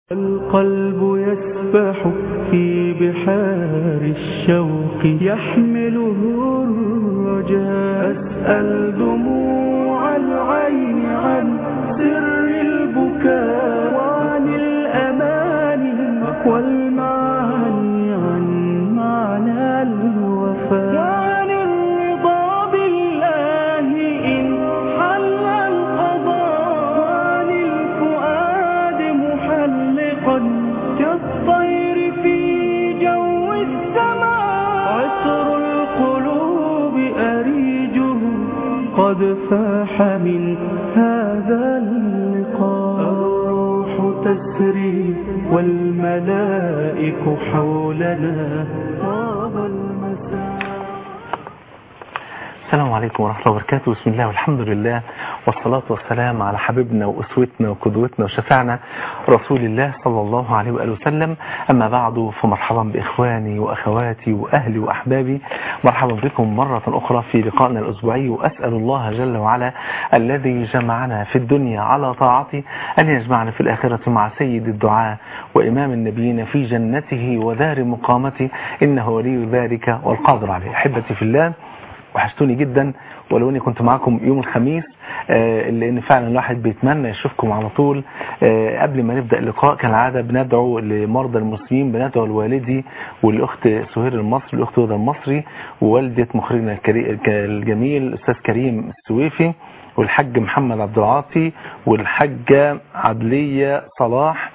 القلب يسبح في بحار الشوق يحمله الرجاء أسأل دموع العين عن سر البكاء وعن الأماني والمعاني عن معنى الوفاء وعن الرضا بالله إن حل القضاء وعن الفؤاد محلقا كالطير في جو السماء عطر القلوب أريجه قد فاح من هذا اللقاء الروح تسري والملائك حولنا طاب المساء السلام عليكم ورحمة الله وبركاته بسم الله والحمد لله والصلاة والسلام على حبيبنا وأسوتنا وقدوتنا وشفعنا رسول الله صلى الله عليه وآله وسلم أما بعد فمرحبا بإخواني وأخواتي وأهلي وأحبابي مرحبا بكم مرة أخرى في لقائنا الأسبوعي وأسأل الله جل وعلا الذي جمعنا في الدنيا على طاعته أن يجمعنا في الآخرة مع سيد الدعاء وإمام النبيين في جنته ودار مقامته إنه ولي ذلك والقادر عليه أحبتي في الله وحشتوني جدا ولو اني كنت معاكم يوم الخميس آه لان فعلا الواحد بيتمنى يشوفكم على طول آه قبل ما نبدا اللقاء كالعاده بندعو لمرضى المسلمين بندعو لوالدي والاخت سهير المصري الاخت هدى المصري ووالده مخرجنا الكري- الجميل الاستاذ كريم السويفي والحاج محمد عبد العاطي والحاجه عدليه صلاح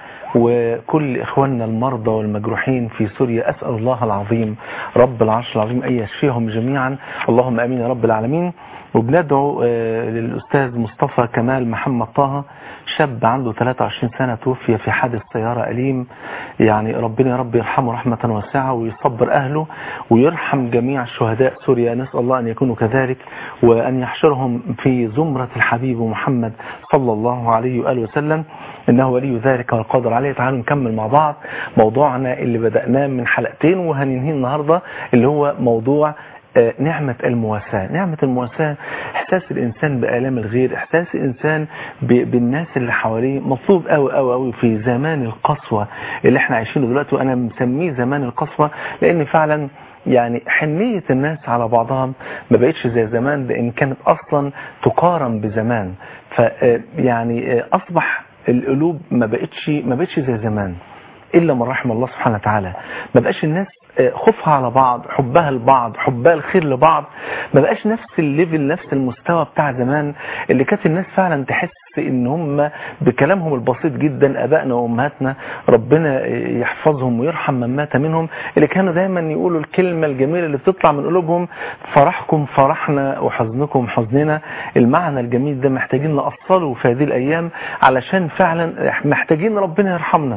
وكل إخواننا المرضى والمجروحين في سوريا أسأل الله العظيم رب العرش العظيم أن يشفيهم جميعا اللهم أمين يا رب العالمين وبندعو آه، للأستاذ مصطفى كمال محمد طه شاب عنده 23 سنة توفي في حادث سيارة أليم يعني ربنا يا رب يرحمه رحمة واسعة ويصبر أهله ويرحم جميع شهداء سوريا نسأل الله أن يكونوا كذلك وأن يحشرهم في زمرة الحبيب محمد صلى الله عليه وآله وسلم إنه ولي ذلك والقادر عليه تعالوا نكمل مع بعض موضوعنا اللي بدأناه من حلقتين وهننهي النهاردة اللي هو موضوع آه، نعمة المواساة نعمة المواساة إحساس الإنسان بآلام الغير إحساس الإنسان ب- بالناس اللي حواليه مطلوب قوي قوي قوي في زمان القسوة اللي احنا عايشينه دلوقتي وأنا مسميه زمان القسوة لأن فعلا يعني حنية الناس على بعضها ما بقتش زي زمان لأن كانت أصلا تقارن بزمان ف آه، يعني آه، أصبح القلوب ما بقتش ما بقتش زي زمان إلا من رحم الله سبحانه وتعالى ما بقاش الناس آه، خوفها على بعض حبها لبعض حبها الخير لبعض ما بقاش نفس الليفل نفس المستوى بتاع زمان اللي كانت الناس فعلا تحس ان هم بكلامهم البسيط جدا ابائنا وامهاتنا ربنا يحفظهم ويرحم من مات منهم اللي كانوا دايما يقولوا الكلمة الجميلة اللي بتطلع من قلوبهم فرحكم فرحنا وحزنكم حزننا المعنى الجميل ده محتاجين نأصله في هذه الايام علشان فعلا محتاجين ربنا يرحمنا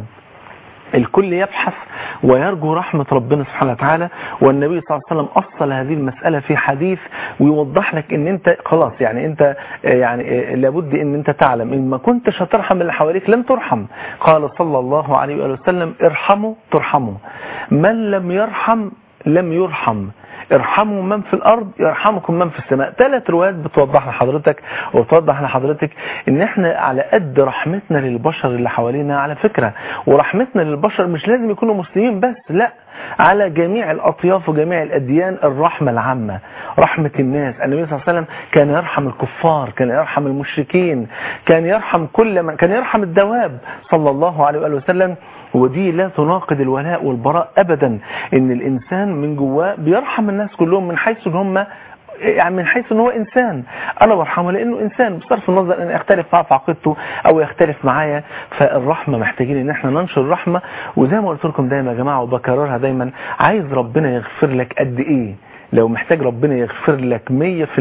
الكل يبحث ويرجو رحمة ربنا سبحانه وتعالى والنبي صلى الله عليه وسلم أصل هذه المسألة في حديث ويوضح لك ان انت خلاص يعني انت آه، يعني آه، لابد ان انت تعلم ان ما كنتش هترحم اللي حواليك لن ترحم قال صلى الله عليه وآله وسلم ارحموا ترحموا من لم يرحم لم يرحم ارحموا من في الارض يرحمكم من في السماء ثلاث روايات بتوضح لحضرتك وتوضح لحضرتك ان احنا على قد رحمتنا للبشر اللي حوالينا على فكرة ورحمتنا للبشر مش لازم يكونوا مسلمين بس لا على جميع الاطياف وجميع الاديان الرحمة العامة رحمة الناس النبي صلى الله عليه وسلم كان يرحم الكفار كان يرحم المشركين كان يرحم كل من كان يرحم الدواب صلى الله عليه وآله وسلم ودي لا تناقض الولاء والبراء ابدا ان الانسان من جواه بيرحم الناس كلهم من حيث ان هم يعني من حيث ان هو انسان انا برحمه لانه انسان بصرف النظر ان يختلف معاه في عقيدته او يختلف معايا فالرحمه محتاجين ان احنا ننشر الرحمه وزي ما قلت لكم دايما يا جماعه وبكررها دايما عايز ربنا يغفر لك قد ايه لو محتاج ربنا يغفر لك 100%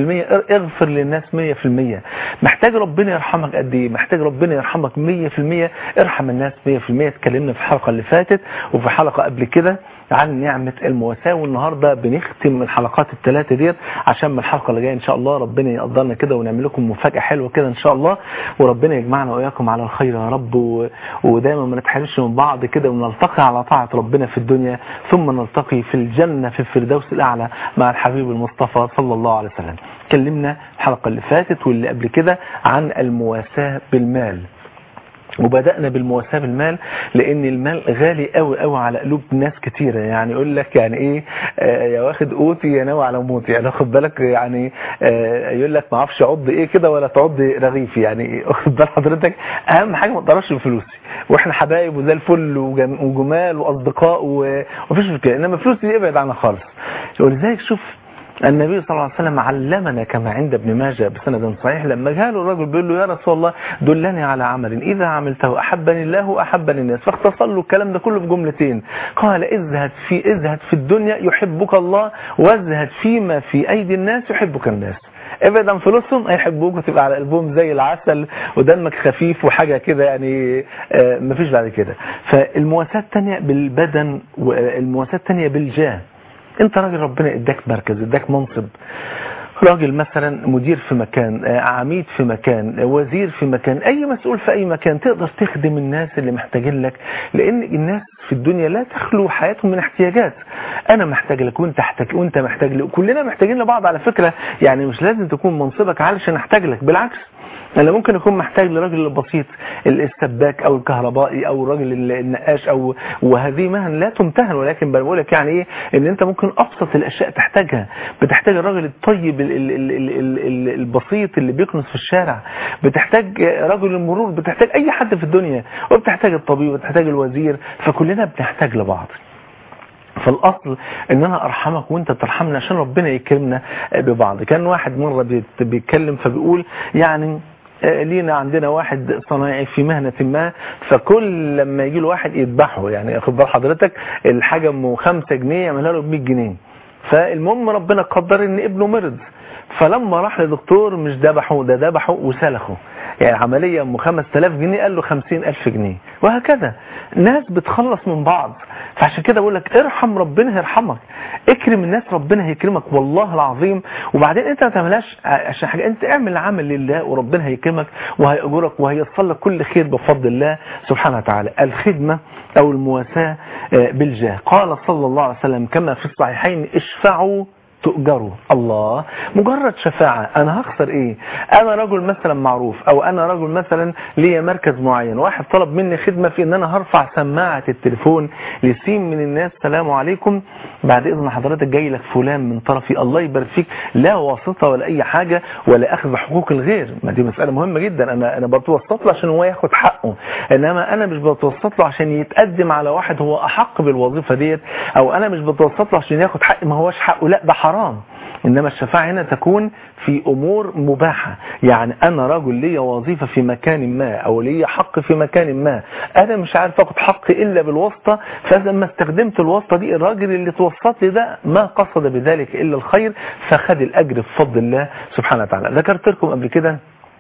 اغفر للناس 100% محتاج ربنا يرحمك قد ايه محتاج ربنا يرحمك 100% ارحم الناس 100% اتكلمنا في الحلقه اللي فاتت وفي حلقه قبل كده عن نعمة المواساة والنهاردة بنختم الحلقات الثلاثة ديت عشان من الحلقة اللي جاية ان شاء الله ربنا يقدرنا كده ونعمل لكم مفاجأة حلوة كده ان شاء الله وربنا يجمعنا واياكم على الخير يا رب و... ودايما ما نتحرمش من بعض كده ونلتقي على طاعة ربنا في الدنيا ثم نلتقي في الجنة في الفردوس الأعلى مع الحبيب المصطفى صلى الله عليه وسلم اتكلمنا الحلقة اللي فاتت واللي قبل كده عن المواساة بالمال وبدأنا بالمواساة بالمال لأن المال غالي قوي قوي على قلوب ناس كتيرة يعني يقول لك يعني إيه آه يا واخد قوتي يا ناوي على موتي يعني واخد بالك يعني آه يقول لك ما اعرفش عض إيه كده ولا تعض رغيفي يعني واخد بال حضرتك أهم حاجة ما تقدرش بفلوسي وإحنا حبايب وزي الفل وجم- وجمال وأصدقاء ومفيش مشكلة إنما فلوسي دي ابعد عنها خالص ولذلك شوف النبي صلى الله عليه وسلم علمنا كما عند ابن ماجه بسند صحيح لما جاله الرجل بيقول له يا رسول الله دلني على عمل إذا عملته أحبني الله وأحبني الناس فاختصر له الكلام ده كله في جملتين قال ازهد في ازهد في الدنيا يحبك الله وازهد فيما في أيدي الناس يحبك الناس ابعد عن فلوسهم هيحبوك وتبقى على قلبهم زي العسل ودمك خفيف وحاجة كده يعني آه، مفيش بعد كده فالمواساة الثانية بالبدن والمواساة الثانية بالجاه انت راجل ربنا اداك مركز اداك منصب راجل مثلا مدير في مكان آه، عميد في مكان آه، وزير في مكان اي مسؤول في اي مكان تقدر تخدم الناس اللي محتاجين لك لان الناس في الدنيا لا تخلو حياتهم من احتياجات انا محتاج لك وانت محتاج وانت محتاج لي كلنا محتاجين لبعض على فكرة يعني مش لازم تكون منصبك عالي عشان احتاج لك بالعكس انا ممكن اكون محتاج لراجل بسيط السباك او الكهربائي او الراجل النقاش او وهذه مهن لا تمتهن ولكن بقول لك يعني ايه ان انت ممكن ابسط الاشياء تحتاجها بتحتاج الراجل الطيب ال- ال- ال- ال- ال- ال- البسيط اللي بيكنس في الشارع بتحتاج رجل المرور بتحتاج اي حد في الدنيا وبتحتاج الطبيب وبتحتاج الوزير فكلنا بنحتاج لبعض فالاصل ان انا ارحمك وانت ترحمني عشان ربنا يكرمنا ببعض كان واحد مره بيت- بيتكلم فبيقول يعني آه، لينا عندنا واحد صنايعي في مهنة ما فكل لما يجي له واحد يذبحه يعني خد بال حضرتك الحاجة ام 5 جنيه يعملها له ب 100 جنيه فالمهم ربنا قدر ان ابنه مرض فلما راح لدكتور مش ذبحه ده ذبحه وسلخه يعني عملية ام 5000 جنيه قال له 50000 جنيه وهكذا ناس بتخلص من بعض فعشان كده بقول لك ارحم ربنا هيرحمك اكرم الناس ربنا هيكرمك والله العظيم وبعدين انت ما تعملهاش عشان حاجه انت اعمل عمل لله وربنا هيكرمك وهيأجرك وهيصل لك كل خير بفضل الله سبحانه وتعالى الخدمه او المواساه آه، بالجاه قال صلى الله عليه وسلم كما في الصحيحين اشفعوا تؤجروا الله مجرد شفاعة أنا هخسر إيه أنا رجل مثلا معروف أو أنا رجل مثلا ليا مركز معين واحد طلب مني خدمة في إن أنا هرفع سماعة التليفون لسين من الناس سلام عليكم بعد إذن حضرتك جاي لك فلان من طرفي الله يبارك فيك لا واسطة ولا أي حاجة ولا أخذ حقوق الغير ما دي مسألة مهمة جدا أنا أنا بتوسط له عشان هو ياخد حقه إنما أنا مش بتوسط له عشان يتقدم على واحد هو أحق بالوظيفة ديت أو أنا مش بتوسط له عشان ياخد حق ما هوش حقه لا ده حرام إنما الشفاعة هنا تكون في أمور مباحة يعني أنا رجل لي وظيفة في مكان ما أو لي حق في مكان ما أنا مش عارف أخد حقي إلا بالواسطة فلما استخدمت الواسطة دي الراجل اللي توسط لي ده ما قصد بذلك إلا الخير فخد الأجر بفضل الله سبحانه وتعالى ذكرت لكم قبل كده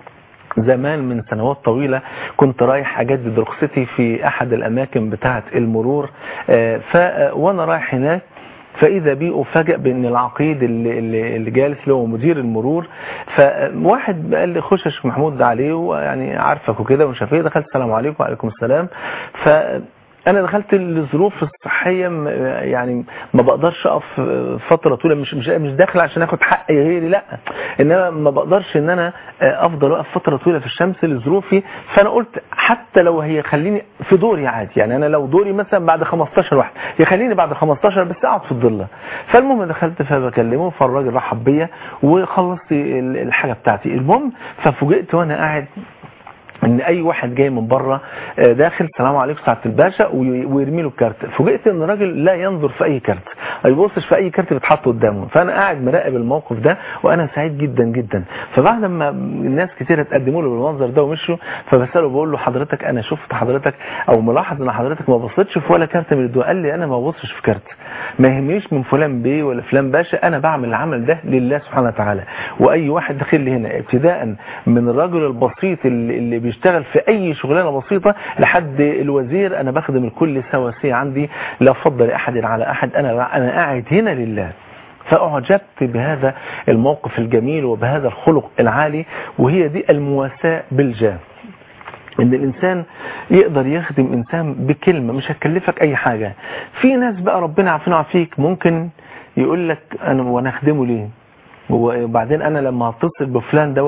زمان من سنوات طويلة كنت رايح أجدد رخصتي في أحد الأماكن بتاعة المرور آه، ف وأنا رايح هناك فإذا بي أفاجئ بأن العقيد اللي, اللي اللي جالس اللي هو مدير المرور فواحد قال لي خش يا شيخ محمود ده عليه ويعني عارفك وكده ومش عارف ايه دخلت السلام عليكم وعليكم السلام ف انا دخلت الظروف الصحيه م- يعني ما بقدرش اقف فتره طويله مش مش مش داخل عشان اخد حق غيري لا انما ما بقدرش ان انا افضل واقف فتره طويله في الشمس لظروفي فانا قلت حتى لو هي خليني في دوري عادي يعني انا لو دوري مثلا بعد 15 واحد يخليني بعد 15 بس اقعد في الضله فالمهم دخلت فبكلمه فالراجل رحب بيا وخلصت ال- الحاجه بتاعتي المهم ففوجئت وانا قاعد ان اي واحد جاي من بره آه، داخل سلام عليكم سعاده الباشا وي- ويرمي له الكارت فوجئت ان الراجل لا ينظر في اي كارت ما يبصش في اي كارت بيتحط قدامه فانا قاعد مراقب الموقف ده وانا سعيد جدا جدا فبعد ما الناس كتير اتقدموا له بالمنظر ده ومشوا فبساله بقول له حضرتك انا شفت حضرتك او ملاحظ ان حضرتك ما بصيتش في ولا كارت من الدول قال لي انا ما ببصش في كارت ما يهمنيش من فلان بيه ولا فلان باشا انا بعمل العمل ده لله سبحانه وتعالى واي واحد داخل لي هنا ابتداء من الرجل البسيط اللي اللي بيشتغل في اي شغلانه بسيطه لحد الوزير انا بخدم الكل سواسيه عندي لا فضل احد على احد انا انا قاعد هنا لله فأعجبت بهذا الموقف الجميل وبهذا الخلق العالي وهي دي المواساة بالجاه ان الانسان يقدر يخدم انسان بكلمة مش هتكلفك اي حاجة في ناس بقى ربنا عافينا وعافيك ممكن يقول لك انا وانا اخدمه ليه وبعدين انا لما هتصل بفلان دوت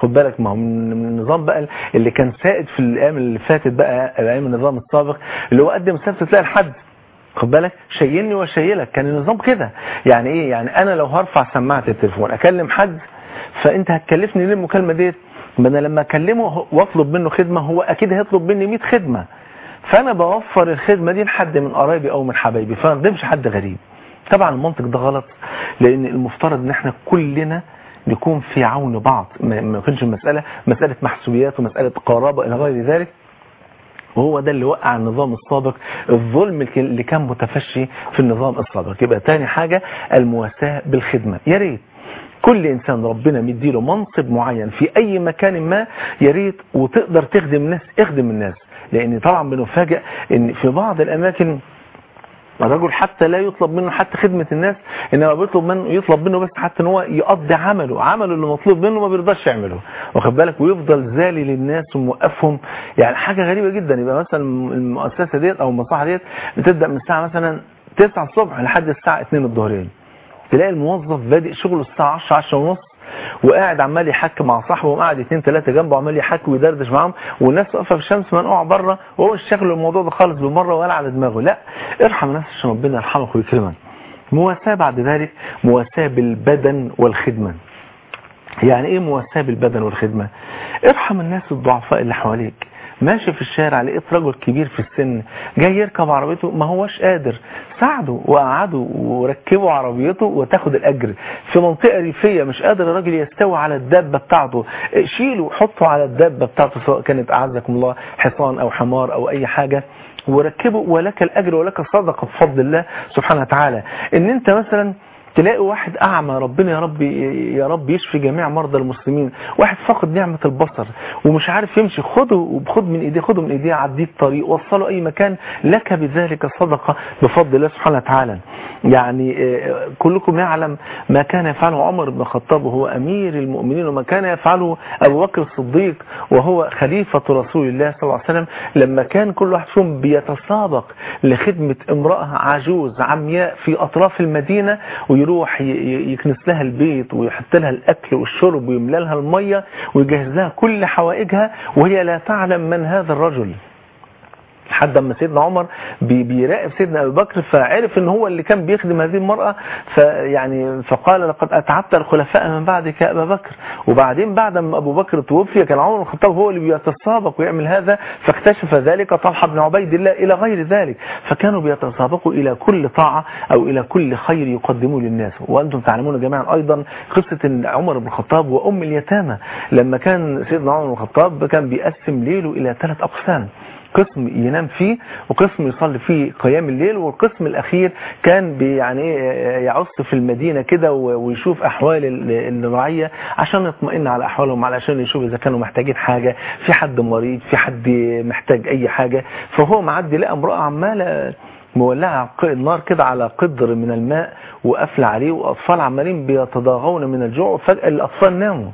خد بالك ما هو من من النظام بقى اللي كان سائد في الايام اللي فاتت بقى ايام النظام السابق اللي هو قدم سبت تلاقي الحد خد بالك شيلني وشيلك كان النظام كده يعني ايه يعني انا لو هرفع سماعه التليفون اكلم حد فانت هتكلفني ليه المكالمه ديت ما انا لما اكلمه واطلب منه خدمه هو اكيد هيطلب مني 100 خدمه فانا بوفر الخدمه دي لحد من قرايبي او من حبايبي فما اخدمش حد غريب طبعا المنطق ده غلط لان المفترض ان احنا كلنا نكون في عون بعض ما ما يكونش المساله مساله محسوبيات ومساله قرابه الى غير ذلك وهو ده اللي وقع النظام السابق الظلم اللي كان متفشي في النظام السابق يبقى تاني حاجة المواساة بالخدمة يا ريت كل انسان ربنا مديله منصب معين في اي مكان ما يا ريت وتقدر تخدم الناس اخدم الناس لان طبعا بنفاجئ ان في بعض الاماكن الرجل حتى لا يطلب منه حتى خدمة الناس انما بيطلب منه يطلب منه بس حتى ان هو يقضي عمله عمله اللي مطلوب منه ما بيرضاش يعمله واخد بالك ويفضل زالي للناس وموقفهم يعني حاجة غريبة جدا يبقى مثلا المؤسسة ديت او المصلحة ديت بتبدأ من الساعة مثلا 9 الصبح لحد الساعة 2 الظهرين تلاقي الموظف بادئ شغله الساعة 10 10 ونص وقاعد عمال يحكي مع صاحبه وقاعد اثنين ثلاثه جنبه عمال يحكي ويدردش معاهم والناس واقفه في الشمس منقوعه بره وهو مش شاغل الموضوع ده خالص بالمره ولا على دماغه لا ارحم الناس عشان ربنا يرحمك ويكرمك مواساه بعد ذلك مواساه بالبدن والخدمه يعني ايه مواساه بالبدن والخدمه ارحم الناس الضعفاء اللي حواليك ماشي في الشارع لقيت رجل كبير في السن جاي يركب عربيته ما هوش قادر ساعده وقعده وركبه عربيته وتاخد الاجر في منطقه ريفيه مش قادر الراجل يستوي على الدابه بتاعته شيله حطه على الدابه بتاعته سواء كانت اعزكم الله حصان او حمار او اي حاجه وركبه ولك الاجر ولك الصدقه بفضل الله سبحانه وتعالى ان انت مثلا تلاقي واحد أعمى ربنا يا رب يا رب يشفي جميع مرضى المسلمين واحد فقد نعمة البصر ومش عارف يمشي خده وخد من ايديه خده من ايديه عديه الطريق وصله اي مكان لك بذلك صدقة بفضل الله سبحانه وتعالى يعني كلكم يعلم ما كان يفعله عمر بن الخطاب وهو امير المؤمنين وما كان يفعله ابو بكر الصديق وهو خليفة رسول الله صلى الله عليه وسلم لما كان كل واحد فيهم بيتسابق لخدمة امرأة عجوز عمياء في اطراف المدينة ويروح يكنس لها البيت ويحط لها الاكل والشرب ويملى لها المية ويجهز لها كل حوائجها وهي لا تعلم من هذا الرجل لحد اما سيدنا عمر بي بيراقب سيدنا ابي بكر فعرف ان هو اللي كان بيخدم هذه المراه فيعني فقال لقد اتعبت الخلفاء من بعدك يا ابا بكر وبعدين بعد ما ابو بكر توفي كان عمر بن الخطاب هو اللي بيتسابق ويعمل هذا فاكتشف ذلك طلحه بن عبيد الله الى غير ذلك فكانوا بيتسابقوا الى كل طاعه او الى كل خير يقدموه للناس وانتم تعلمون جميعا ايضا قصه ان عمر بن الخطاب وام اليتامى لما كان سيدنا عمر بن الخطاب كان بيقسم ليله الى ثلاث اقسام قسم ينام فيه وقسم يصلي فيه قيام الليل والقسم الأخير كان يعني يعص في المدينة كده ويشوف أحوال الرعية عشان يطمئن على أحوالهم علشان يشوف إذا كانوا محتاجين حاجة في حد مريض في حد محتاج أي حاجة فهو معدي لقى امرأة عمالة مولعة النار كده على قدر من الماء وقفل عليه وأطفال عمالين بيتضاغون من الجوع وفجأة الأطفال ناموا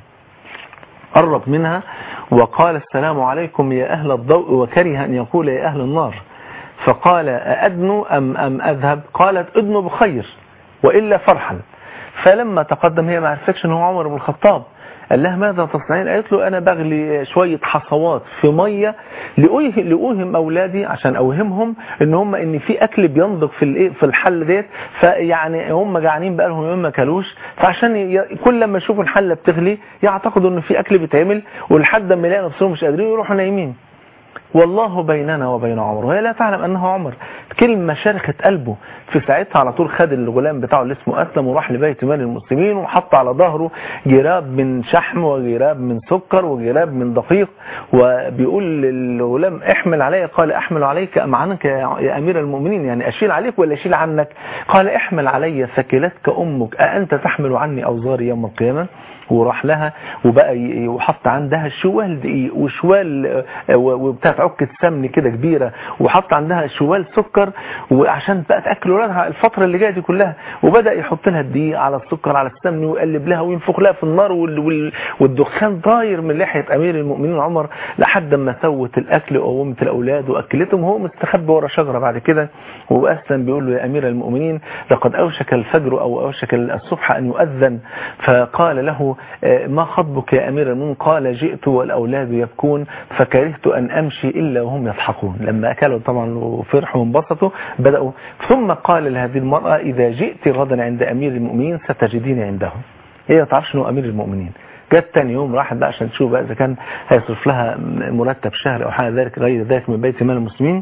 قرب منها وقال السلام عليكم يا أهل الضوء وكره أن يقول يا أهل النار فقال أأدنوا أم, أم أذهب قالت أدنوا بخير وإلا فرحا فلما تقدم هي ما عرفتش أنه عمر بن الخطاب قال لها ماذا تصنعين قالت له أنا بغلي شوية حصوات في مية لأوهم أولادي عشان أوهمهم إن هم إن في أكل بينضج في الإيه في الحل ديت فيعني هم جعانين بقالهم يوم ما كلوش فعشان ي... كل لما يشوفوا الحلة بتغلي يعتقدوا إن في أكل بيتعمل ولحد ما يلاقوا نفسهم مش قادرين يروحوا نايمين والله بيننا وبين عمر وهي لا تعلم أنه عمر كلمة شرخت قلبه في ساعتها على طول خد الغلام بتاعه اللي اسمه أسلم وراح لبيت مال المسلمين وحط على ظهره جراب من شحم وجراب من سكر وجراب من دقيق وبيقول للغلام احمل علي قال احمل عليك أم عنك يا أمير المؤمنين يعني أشيل عليك ولا أشيل عنك قال احمل علي ثكلتك أمك أأنت تحمل عني أوزاري يوم القيامة وراح لها وبقى وحط عندها شوال دقيق وشوال وبتاعت عكة سمن كده كبيرة وحط عندها شوال سكر وعشان بقى تاكل ولادها الفترة اللي جايه دي كلها وبدأ يحط لها الدقيق على السكر على السمن ويقلب لها وينفخ لها في النار والدخان طاير من لحية امير المؤمنين عمر لحد ما سوت الاكل وقومت الاولاد واكلتهم وهو مستخبي ورا شجرة بعد كده واسلم بيقول له يا امير المؤمنين لقد اوشك الفجر او اوشك الصبح ان يؤذن فقال له آه، ما خطبك يا أمير المؤمنين قال جئت والأولاد يبكون فكرهت أن أمشي إلا وهم يضحكون لما أكلوا طبعا وفرحوا وانبسطوا بدأوا ثم قال لهذه المرأة إذا جئت غدا عند أمير المؤمنين ستجديني عنده هي ما تعرفش انه أمير المؤمنين جت تاني يوم راحت بقى عشان تشوف بقى إذا كان هيصرف لها مرتب شهر أو حاجة ذلك غير ذلك من بيت مال المسلمين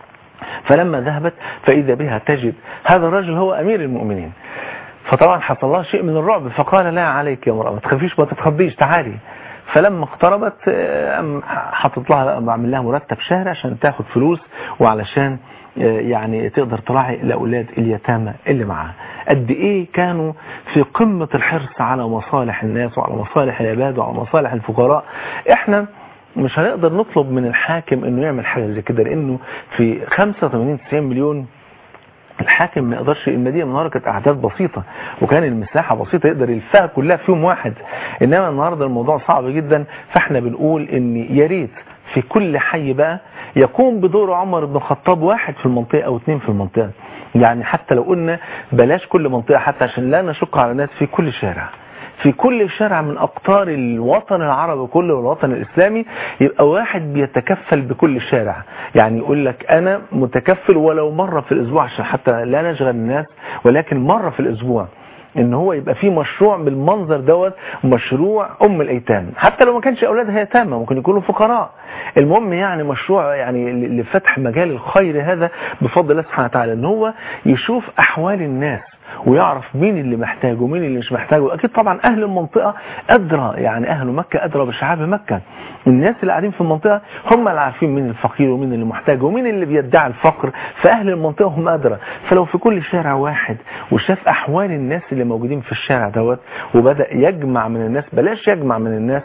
فلما ذهبت فإذا بها تجد هذا الرجل هو أمير المؤمنين فطبعا حصل لها شيء من الرعب فقال لا عليك يا مرأة ما تخافيش ما تتخضيش تعالي فلما اقتربت آه، قام حطت لها بقى بعمل لها مرتب شهر عشان تاخد فلوس وعلشان آه، يعني تقدر تراعي الاولاد اليتامى اللي معاها قد ايه كانوا في قمة الحرص على مصالح الناس وعلى مصالح العباد وعلى مصالح الفقراء احنا مش هنقدر نطلب من الحاكم انه يعمل حاجة زي كده لانه في 85 90 مليون الحاكم ما يقدرش المدينه النهارده كانت اعداد بسيطه وكان المساحه بسيطه يقدر يلفها كلها في يوم واحد انما النهارده الموضوع صعب جدا فاحنا بنقول ان يا ريت في كل حي بقى يقوم بدور عمر بن الخطاب واحد في المنطقه او اثنين في المنطقه يعني حتى لو قلنا بلاش كل منطقه حتى عشان لا نشق على الناس في كل شارع في كل شارع من أقطار الوطن العربي كله والوطن الإسلامي يبقى واحد بيتكفل بكل شارع يعني يقول لك أنا متكفل ولو مرة في الأسبوع عشان حتى لا نشغل الناس ولكن مرة في الأسبوع ان هو يبقى في مشروع بالمنظر دوت مشروع ام الايتام حتى لو ما كانش اولادها يتامى ممكن يكونوا فقراء المهم يعني مشروع يعني لفتح مجال الخير هذا بفضل الله سبحانه وتعالى ان هو يشوف احوال الناس ويعرف مين اللي محتاجه ومين اللي مش محتاجه اكيد طبعا اهل المنطقه ادرى يعني اهل مكه ادرى بشعاب مكه الناس اللي قاعدين في المنطقه هم اللي عارفين مين الفقير ومين اللي محتاج ومين اللي بيدعي الفقر فاهل المنطقه هم ادرى فلو في كل شارع واحد وشاف احوال الناس اللي موجودين في الشارع دوت وبدا يجمع من الناس بلاش يجمع من الناس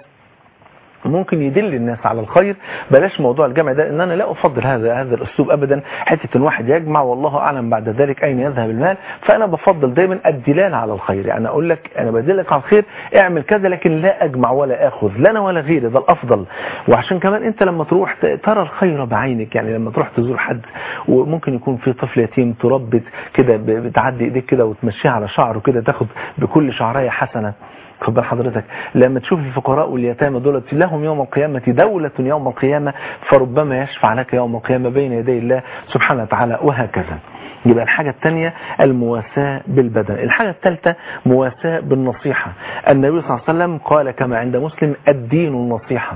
ممكن يدل الناس على الخير بلاش موضوع الجمع ده ان انا لا افضل هذا هذا الاسلوب ابدا حته ان واحد يجمع والله اعلم بعد ذلك اين يذهب المال فانا بفضل دايما الدلالة على الخير يعني اقول لك انا بدلك على الخير اعمل كذا لكن لا اجمع ولا اخذ لا انا ولا غيري ده الافضل وعشان كمان انت لما تروح ترى الخير بعينك يعني لما تروح تزور حد وممكن يكون في طفل يتيم تربت كده بتعدي ايديك كده وتمشيها على شعره كده تاخد بكل شعرايه حسنه خد بال حضرتك لما تشوف الفقراء واليتامى دول لهم يوم القيامة دولة يوم القيامة فربما يشفع لك يوم القيامة بين يدي الله سبحانه وتعالى وهكذا يبقى الحاجة الثانية المواساة بالبدن الحاجة الثالثة مواساة بالنصيحة النبي صلى الله عليه وسلم قال كما عند مسلم الدين النصيحة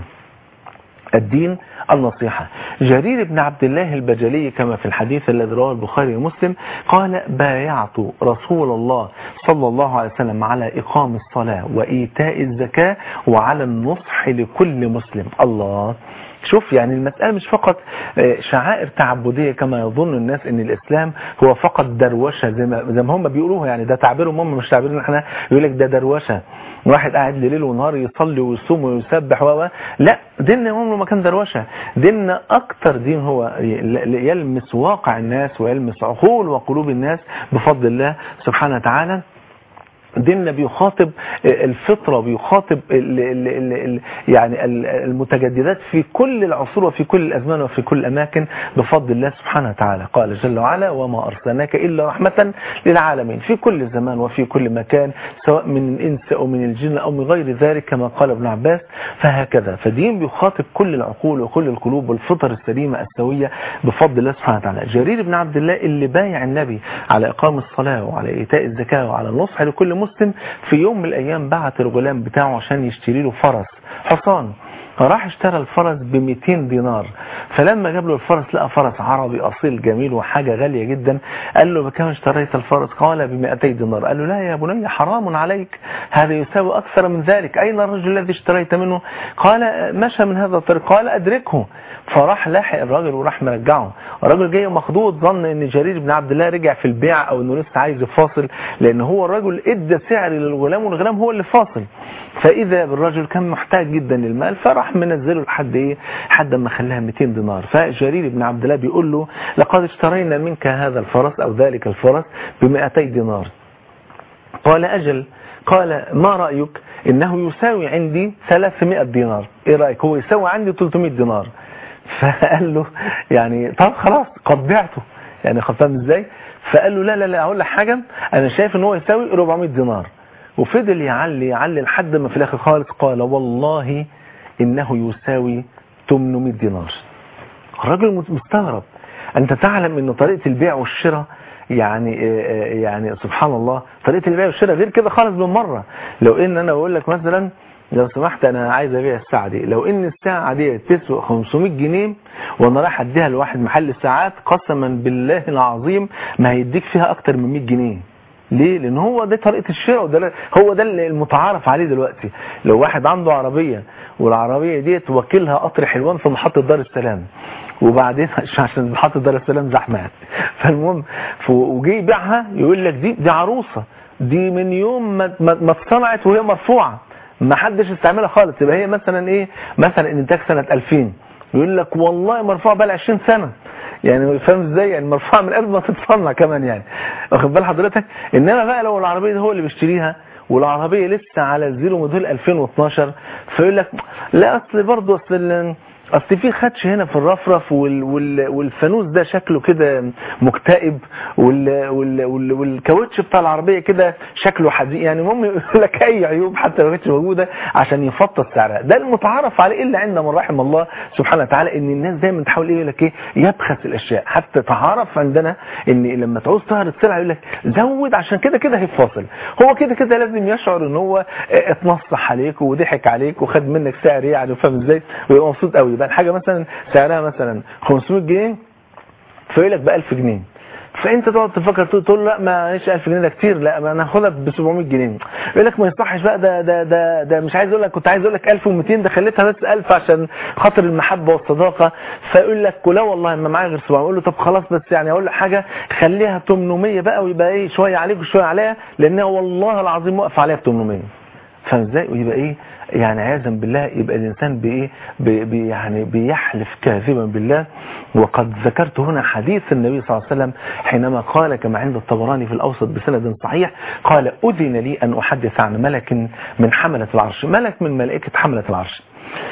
الدين النصيحة جرير بن عبد الله البجلي كما في الحديث الذي رواه البخاري ومسلم قال بايعت رسول الله صلى الله عليه وسلم على إقام الصلاة وإيتاء الزكاة وعلى النصح لكل مسلم الله شوف يعني المسألة مش فقط شعائر تعبدية كما يظن الناس ان الاسلام هو فقط دروشة زي ما, زي ما هم بيقولوها يعني ده تعبيرهم هم مش تعبيرنا احنا يقول لك ده دروشة واحد قاعد ليل ونهار يصلي ويصوم ويسبح و لا ديننا عمره ما كان دروشه ديننا اكتر دين هو يلمس واقع الناس ويلمس عقول وقلوب الناس بفضل الله سبحانه وتعالى ديننا بيخاطب الفطرة بيخاطب ال ال ال ال يعني المتجددات في كل العصور وفي كل الأزمان وفي كل الأماكن بفضل الله سبحانه وتعالى قال جل وعلا وما أرسلناك إلا رحمة للعالمين في كل زمان وفي كل مكان سواء من الإنس أو من الجن أو من غير ذلك كما قال ابن عباس فهكذا فدين بيخاطب كل العقول وكل القلوب والفطر السليمة السوية بفضل الله سبحانه وتعالى جرير بن عبد الله اللي بايع النبي على إقام الصلاة وعلى إيتاء الزكاة وعلى النصح لكل مسلم في يوم من الأيام بعت الغلام بتاعه عشان يشتري له فرس حصان فراح اشترى الفرس ب 200 دينار فلما جاب له الفرس لقى فرس عربي أصيل جميل وحاجة غالية جدا قال له بكم اشتريت الفرس قال ب 200 دينار قال له لا يا بني حرام عليك هذا يساوي أكثر من ذلك أين الرجل الذي اشتريت منه قال مشى من هذا الطريق قال أدركه فراح لاحق الراجل وراح مرجعه الراجل جاي مخضوض ظن ان جرير بن عبد الله رجع في البيع او انه لسه عايز يفاصل لان هو الراجل ادى سعر للغلام والغلام هو اللي فاصل فاذا بالرجل كان محتاج جدا للمال فراح منزله لحد ايه لحد ما خلاها 200 دينار فجرير بن عبد الله بيقول له لقد اشترينا منك هذا الفرس او ذلك الفرس ب 200 دينار قال اجل قال ما رايك انه يساوي عندي 300 دينار ايه رايك هو يساوي عندي 300 دينار فقال له يعني طب خلاص قد بعته يعني فاهم ازاي فقال له لا لا لا اقول لك حاجه انا شايف ان هو يساوي 400 دينار وفضل يعلي يعلي لحد ما في الاخر خالص قال والله انه يساوي 800 دينار الراجل مستغرب انت تعلم ان طريقه البيع والشراء يعني يعني سبحان الله طريقه البيع والشراء غير كده خالص بالمره لو ان انا بقول لك مثلا لو سمحت انا عايز ابيع الساعه دي لو ان الساعه دي تسوى 500 جنيه وانا رايح اديها لواحد محل الساعات قسما بالله العظيم ما هيديك فيها اكتر من 100 جنيه ليه لان هو ده طريقه الشراء وده هو ده المتعارف عليه دلوقتي لو واحد عنده عربيه والعربيه ديت وكيلها قطر حلوان في محطه دار السلام وبعدين عشان محطه دار السلام زحمه فالمهم وجي يبيعها يقول لك دي دي عروسه دي من يوم ما ما اتصنعت وهي مرفوعه ما حدش استعملها خالص يبقى هي مثلا ايه مثلا انتاج سنه 2000 يقول لك والله مرفوعه بقى 20 سنه يعني فاهم ازاي يعني مرفوعه من قبل ما تتصنع كمان يعني واخد بال حضرتك انما بقى لو العربيه دي هو اللي بيشتريها والعربيه لسه على الزيرو موديل 2012 فيقول لك لا اصل برضه اصل اصل في خدش هنا في الرفرف وال وال والفانوس ده شكله كده مكتئب وال وال وال والكاوتش بتاع العربيه كده شكله حزين يعني المهم يقول لك اي عيوب حتى لو كانتش موجوده عشان يفطس سعرها ده المتعارف عليه الا عند من رحم الله سبحانه وتعالى ان الناس دايما تحاول ايه يقول لك ايه يبخس الاشياء حتى تعرف عندنا ان لما تعوز تعرض سلعه يقول لك زود عشان كده كده هيفاصل هو كده كده لازم يشعر ان هو اتنصح عليك وضحك عليك وخد منك سعر يعني فاهم ازاي ويبقى مبسوط قوي يبقى الحاجه مثلا سعرها مثلا 500 جنيه فيقول لك ب 1000 جنيه فانت تقعد تفكر تقول له لا معلش 1000 جنيه ده كتير لا ما انا هاخدها ب 700 جنيه يقول لك ما يصحش بقى ده ده ده ده مش عايز اقول لك كنت عايز اقول لك 1200 ده خليتها بس 1000 عشان خاطر المحبه والصداقه فيقول لك لا والله ما معايا غير 700 اقول له طب خلاص بس يعني اقول لك حاجه خليها 800 بقى ويبقى ايه شويه عليك وشويه عليا لان والله العظيم واقف عليها ب 800 فاهم ازاي ويبقى ايه يعني عياذا بالله يبقى الانسان بايه بي يعني بيحلف كاذبا بالله وقد ذكرت هنا حديث النبي صلى الله عليه وسلم حينما قال كما عند الطبراني في الاوسط بسند صحيح قال اذن لي ان احدث عن ملك من حمله العرش ملك من ملائكه حمله العرش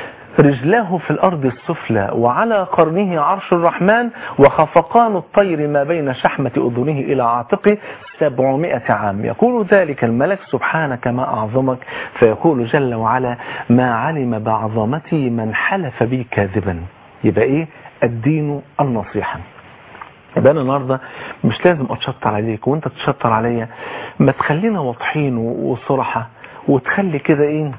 رجلاه في الأرض السفلى وعلى قرنه عرش الرحمن وخفقان الطير ما بين شحمة أذنه إلى عاتقه سبعمائة عام يقول ذلك الملك سبحانك ما أعظمك فيقول جل وعلا ما علم بعظمتي من حلف بي كاذبا يبقى إيه الدين النصيحة يبقى انا النهارده مش لازم اتشطر عليك وانت تشطر عليا ما تخلينا واضحين وصراحه وتخلي كده ايه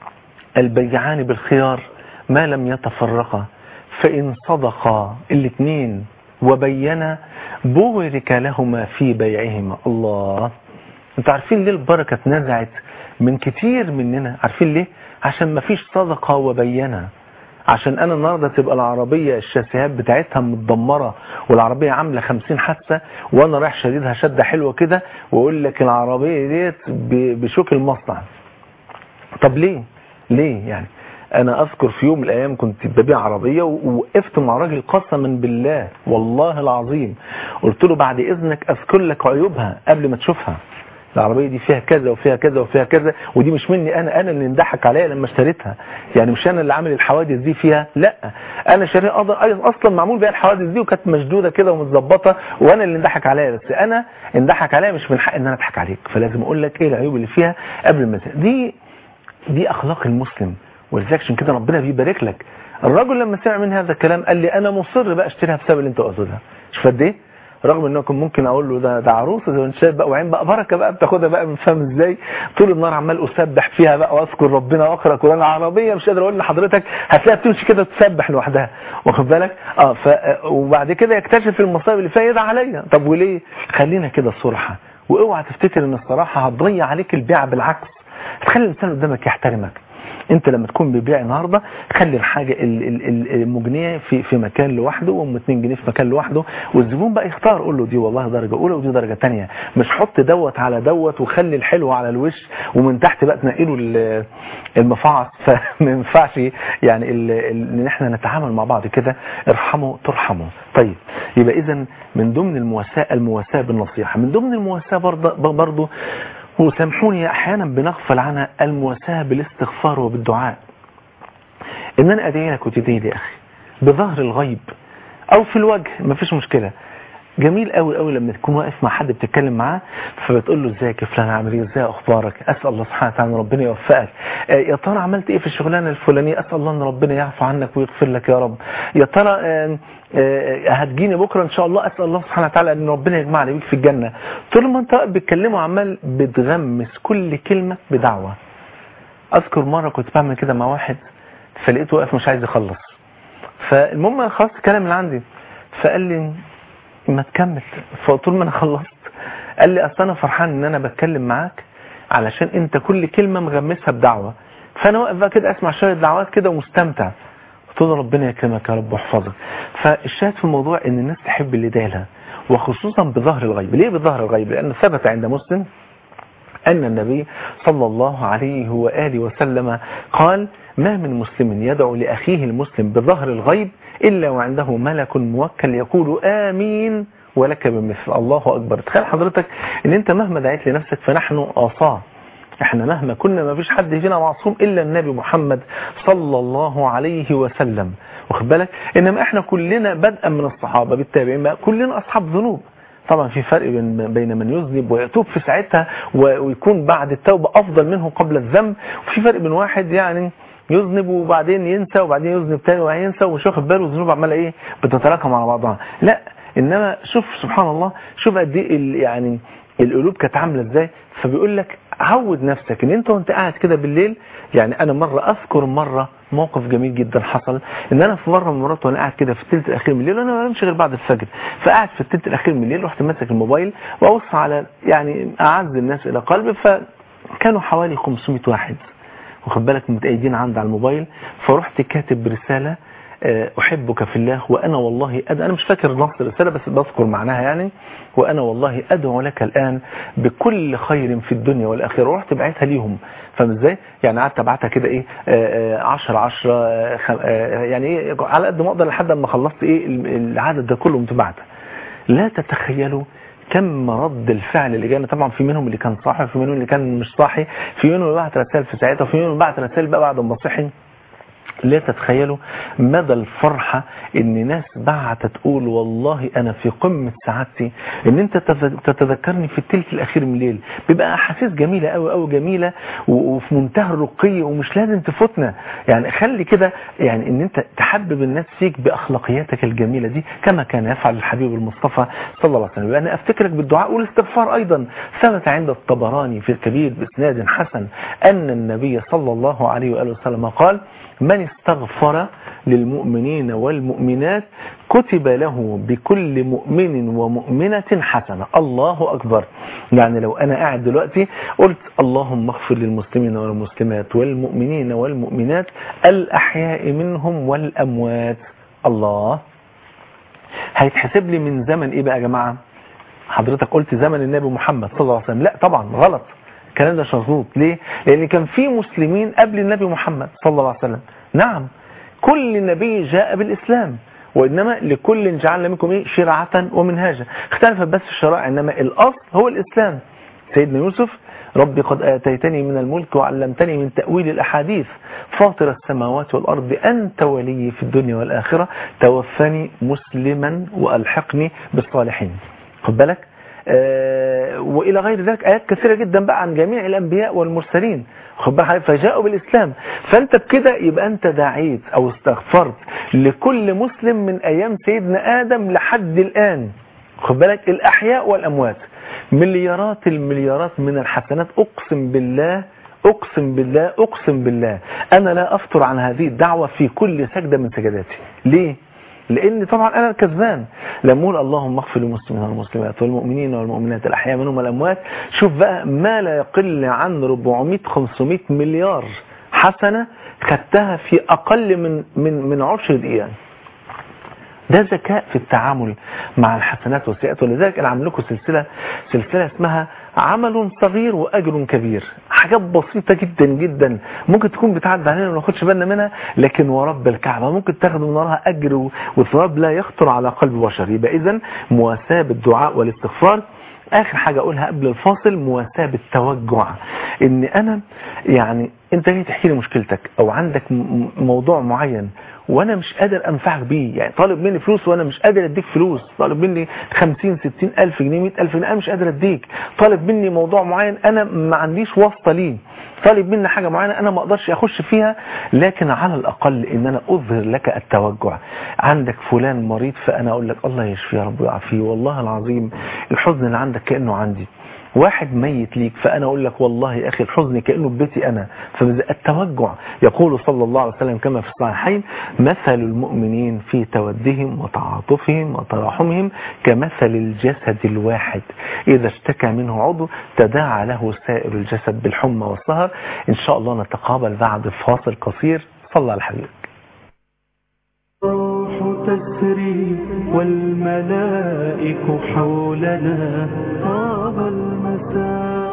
البيعان بالخيار ما لم يتفرقا فإن صدقا الاثنين وبينا بورك لهما في بيعهما الله انتوا عارفين ليه البركة اتنزعت من كتير مننا عارفين ليه عشان ما فيش صدقة وبينا عشان انا النهاردة تبقى العربية الشاسيهات بتاعتها متدمرة والعربية عاملة خمسين حادثة وانا رايح شديدها شدة حلوة كده واقول لك العربية ديت بشوك المصنع طب ليه ليه يعني انا اذكر في يوم من الايام كنت ببيع عربيه ووقفت مع راجل قسما بالله والله العظيم قلت له بعد اذنك اذكر لك عيوبها قبل ما تشوفها العربيه دي فيها كذا وفيها كذا وفيها كذا ودي مش مني انا انا اللي انضحك عليا لما اشتريتها يعني مش انا اللي عامل الحوادث دي فيها لا انا شاريها اصلا معمول بيها الحوادث دي وكانت مشدوده كده ومتظبطه وانا اللي انضحك عليا بس انا انضحك عليا مش من حق ان انا اضحك عليك فلازم اقول لك ايه العيوب اللي فيها قبل ما دي دي اخلاق المسلم ولذلك عشان كده ربنا بيبارك لك الرجل لما سمع من هذا الكلام قال لي انا مصر بقى اشتريها بسبب اللي انت قصدها شوف قد ايه رغم ان كنت ممكن اقول له ده ده عروسه زي ما انت شايف بقى وعين بقى بركه بقى بتاخدها بقى من فاهم ازاي طول النهار عمال اسبح فيها بقى واذكر ربنا واقرا قران عربيه مش قادر اقول لحضرتك هتلاقيها بتمشي كده تسبح لوحدها واخد بالك اه ف وبعد كده يكتشف المصايب اللي فيها يدعي عليا طب وليه خلينا كده صراحه واوعى تفتكر ان الصراحه هتضيع عليك البيع بالعكس هتخلي الانسان قدامك يحترمك انت لما تكون بتبيع النهارده خلي الحاجه المجنيه في في مكان لوحده وام 2 جنيه في مكان لوحده والزبون بقى يختار قول له دي والله درجه اولى ودي درجه ثانيه مش حط دوت على دوت وخلي الحلو على الوش ومن تحت بقى تنقله المفعص فما ينفعش يعني ان احنا نتعامل مع بعض كده ارحموا ترحموا طيب يبقى اذا من ضمن المواساه المواساه بالنصيحه من ضمن المواساه برضه برضه وسامحوني احيانا بنغفل عنها المواساة بالاستغفار وبالدعاء ان انا ادعي لك وتدعي لي اخي بظهر الغيب او في الوجه ما فيش مشكلة جميل قوي قوي لما تكون واقف مع حد بتتكلم معاه فبتقول له ازيك يا فلان عامل ايه ازاي اخبارك اسال الله سبحانه وتعالى ان ربنا يوفقك آه، يا ترى عملت ايه في الشغلانه الفلانيه اسال الله ان ربنا يعفو عنك ويغفر لك يا رب يا ترى آه، آه، هتجيني بكره ان شاء الله اسال الله سبحانه وتعالى ان ربنا يجمعني بيك في الجنه طول ما انت واقف بتكلمه عمال بتغمس كل كلمه بدعوه اذكر مره كنت بعمل كده مع واحد فلقيته واقف مش عايز يخلص فالمهم أنا خلصت الكلام اللي عندي فقال لي ما تكمل فقلت له ما انا خلصت قال لي اصل انا فرحان ان انا بتكلم معاك علشان انت كل كلمه مغمسها بدعوه فانا واقف بقى كده اسمع شويه دعوات كده ومستمتع قلت له ربنا يكرمك يا رب ويحفظك فالشاهد في الموضوع ان الناس تحب اللي دالها وخصوصا بظهر الغيب ليه بظهر الغيب لان ثبت عند مسلم أن النبي صلى الله عليه وآله وسلم قال ما من مسلم يدعو لأخيه المسلم بظهر الغيب إلا وعنده ملك موكل يقول آمين ولك بمثل الله أكبر تخيل حضرتك أن أنت مهما دعيت لنفسك فنحن آصاه احنا مهما كنا ما فيش حد فينا معصوم الا النبي محمد صلى الله عليه وسلم واخد بالك انما احنا كلنا بدءا من الصحابه بالتابعين بقى كلنا اصحاب ذنوب طبعا في فرق بين بين من يذنب ويتوب في ساعتها و- ويكون بعد التوبه افضل منه قبل الذنب وفي فرق بين واحد يعني يذنب وبعدين ينسى وبعدين يذنب تاني وهينسى ومش واخد باله الذنوب عماله ايه بتتراكم على بعضها لا انما شوف سبحان الله شوف قد ايه ال- يعني القلوب كانت عامله ازاي فبيقول لك عود نفسك ان انت وانت قاعد كده بالليل يعني انا مره اذكر مره موقف جميل جدا حصل ان انا في مره من المرات وانا قاعد كده في الثلث الاخير من الليل وانا ما بمشي غير بعد الفجر فقاعد في الثلث الاخير من الليل رحت ماسك الموبايل وابص على يعني اعز الناس الى قلبي فكانوا حوالي 500 واحد واخد بالك متأيدين عندي على الموبايل فرحت كاتب رسالة آه، أحبك في الله وأنا والله أدعو أنا مش فاكر نص الرسالة بس بذكر معناها يعني وأنا والله أدعو لك الآن بكل خير في الدنيا والآخرة ورحت بعتها ليهم فاهم ازاي؟ يعني قعدت ابعتها كده ايه 10 10 يعني ايه على قد ما اقدر لحد ما خلصت ايه العدد ده كله متبعته لا تتخيلوا كم رد الفعل اللي جانا طبعا في منهم اللي كان صاحي وفي منهم اللي كان مش صاحي في منهم اللي بعت رسائل في ساعتها وفي منهم اللي بعت رسائل بقى بعد ما صحي لا تتخيلوا مدى الفرحة ان ناس بعت تقول والله انا في قمة سعادتي ان انت تت- تتذكرني في التلت الاخير من الليل بيبقى احاسيس جميلة قوي قوي جميلة و- وفي منتهى الرقي ومش لازم تفوتنا يعني خلي كده يعني ان انت تحبب الناس فيك باخلاقياتك الجميلة دي كما كان يفعل الحبيب المصطفى صلى الله عليه وسلم انا افتكرك بالدعاء والاستغفار ايضا ثبت عند الطبراني في الكبير باسناد حسن ان النبي صلى الله عليه واله وسلم قال من استغفر للمؤمنين والمؤمنات كتب له بكل مؤمن ومؤمنة حسنة الله أكبر يعني لو أنا قاعد دلوقتي قلت اللهم اغفر للمسلمين والمسلمات والمؤمنين والمؤمنات الأحياء منهم والأموات الله هيتحسب لي من زمن إيه بقى يا جماعة حضرتك قلت زمن النبي محمد صلى الله عليه وسلم لا طبعا غلط الكلام ده مش مظبوط ليه لان كان في مسلمين قبل النبي محمد صلى الله عليه وسلم نعم كل نبي جاء بالاسلام وانما لكل جعلنا منكم ايه شرعه ومنهاجا اختلفت بس الشرائع انما الاصل هو الاسلام سيدنا يوسف ربي قد آتيتني من الملك وعلمتني من تأويل الأحاديث فاطر السماوات والأرض أنت ولي في الدنيا والآخرة توفني مسلما وألحقني بالصالحين خد بالك آه وإلى غير ذلك آيات كثيرة جدا بقى عن جميع الأنبياء والمرسلين خد بالك فجاءوا بالإسلام فأنت بكده يبقى أنت دعيت أو استغفرت لكل مسلم من أيام سيدنا آدم لحد الآن خد بالك الأحياء والأموات مليارات المليارات من الحسنات أقسم بالله أقسم بالله أقسم بالله أنا لا أفطر عن هذه الدعوة في كل سجدة من سجداتي ليه؟ لان طبعا انا الكسبان لما اقول اللهم اغفر للمسلمين والمسلمات والمؤمنين والمؤمنات الاحياء منهم والاموات شوف بقى ما لا يقل عن 400 500 مليار حسنه خدتها في اقل من من من 10 دقيقه ده ذكاء في التعامل مع الحسنات والسيئات ولذلك انا عامل لكم سلسله سلسله اسمها عمل صغير واجر كبير حاجات بسيطه جدا جدا ممكن تكون بتعدي علينا وما ناخدش بالنا منها لكن ورب الكعبه ممكن تاخد من وراها اجر وثواب لا يخطر على قلب بشر يبقى اذا مواساه بالدعاء والاستغفار اخر حاجة اقولها قبل الفاصل مواساة بالتوجع ان انا يعني انت جاي تحكي لي مشكلتك او عندك م- موضوع معين وانا مش قادر انفعك بيه يعني طالب مني فلوس وانا مش قادر اديك فلوس طالب مني 50 60 الف جنيه 100 الف جنيه انا مش قادر اديك طالب مني موضوع معين انا ما عنديش واسطه ليه طالب مني حاجه معينه انا ما اقدرش اخش فيها لكن على الاقل ان انا اظهر لك التوجع عندك فلان مريض فانا اقول لك الله يشفيه يا رب ويعافيه والله العظيم الحزن اللي عندك كانه عندي واحد ميت ليك فأنا أقول لك والله يا أخي الحزن كأنه ببيتي أنا فالتوجع يقول صلى الله عليه وسلم كما في الصحيحين مثل المؤمنين في تودهم وتعاطفهم وتراحمهم كمثل الجسد الواحد إذا اشتكى منه عضو تداعى له سائر الجسد بالحمى والسهر إن شاء الله نتقابل بعد فاصل قصير صلى على حبيبك الروح تسري والملائك حولنا طاب المساء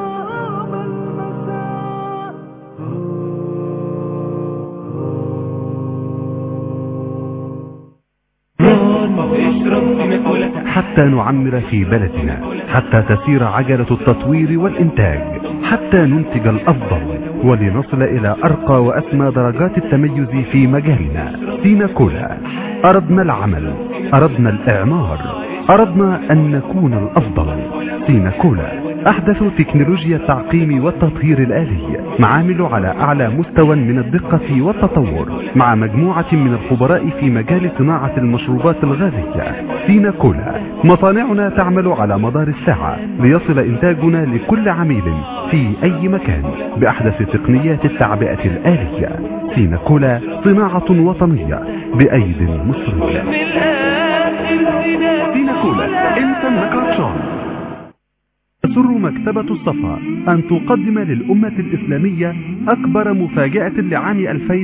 حتى نعمر في بلدنا حتى تسير عجلة التطوير والإنتاج حتى ننتج الأفضل ولنصل إلى أرقى وأسمى درجات التميز في مجالنا سينا كولا أردنا العمل أردنا الإعمار أردنا أن نكون الأفضل سينا كولا أحدث تكنولوجيا التعقيم والتطهير الآلي معامل على أعلى مستوى من الدقة والتطور مع مجموعة من الخبراء في مجال صناعة المشروبات الغازية سينا كولا مصانعنا تعمل على مدار الساعة ليصل إنتاجنا لكل عميل في أي مكان بأحدث تقنيات التعبئة الآلية سينا كولا صناعة وطنية بأيد مصرية سينا كولا انت النكرتشان تسر مكتبة الصفا أن تقدم للأمة الإسلامية أكبر مفاجأة لعام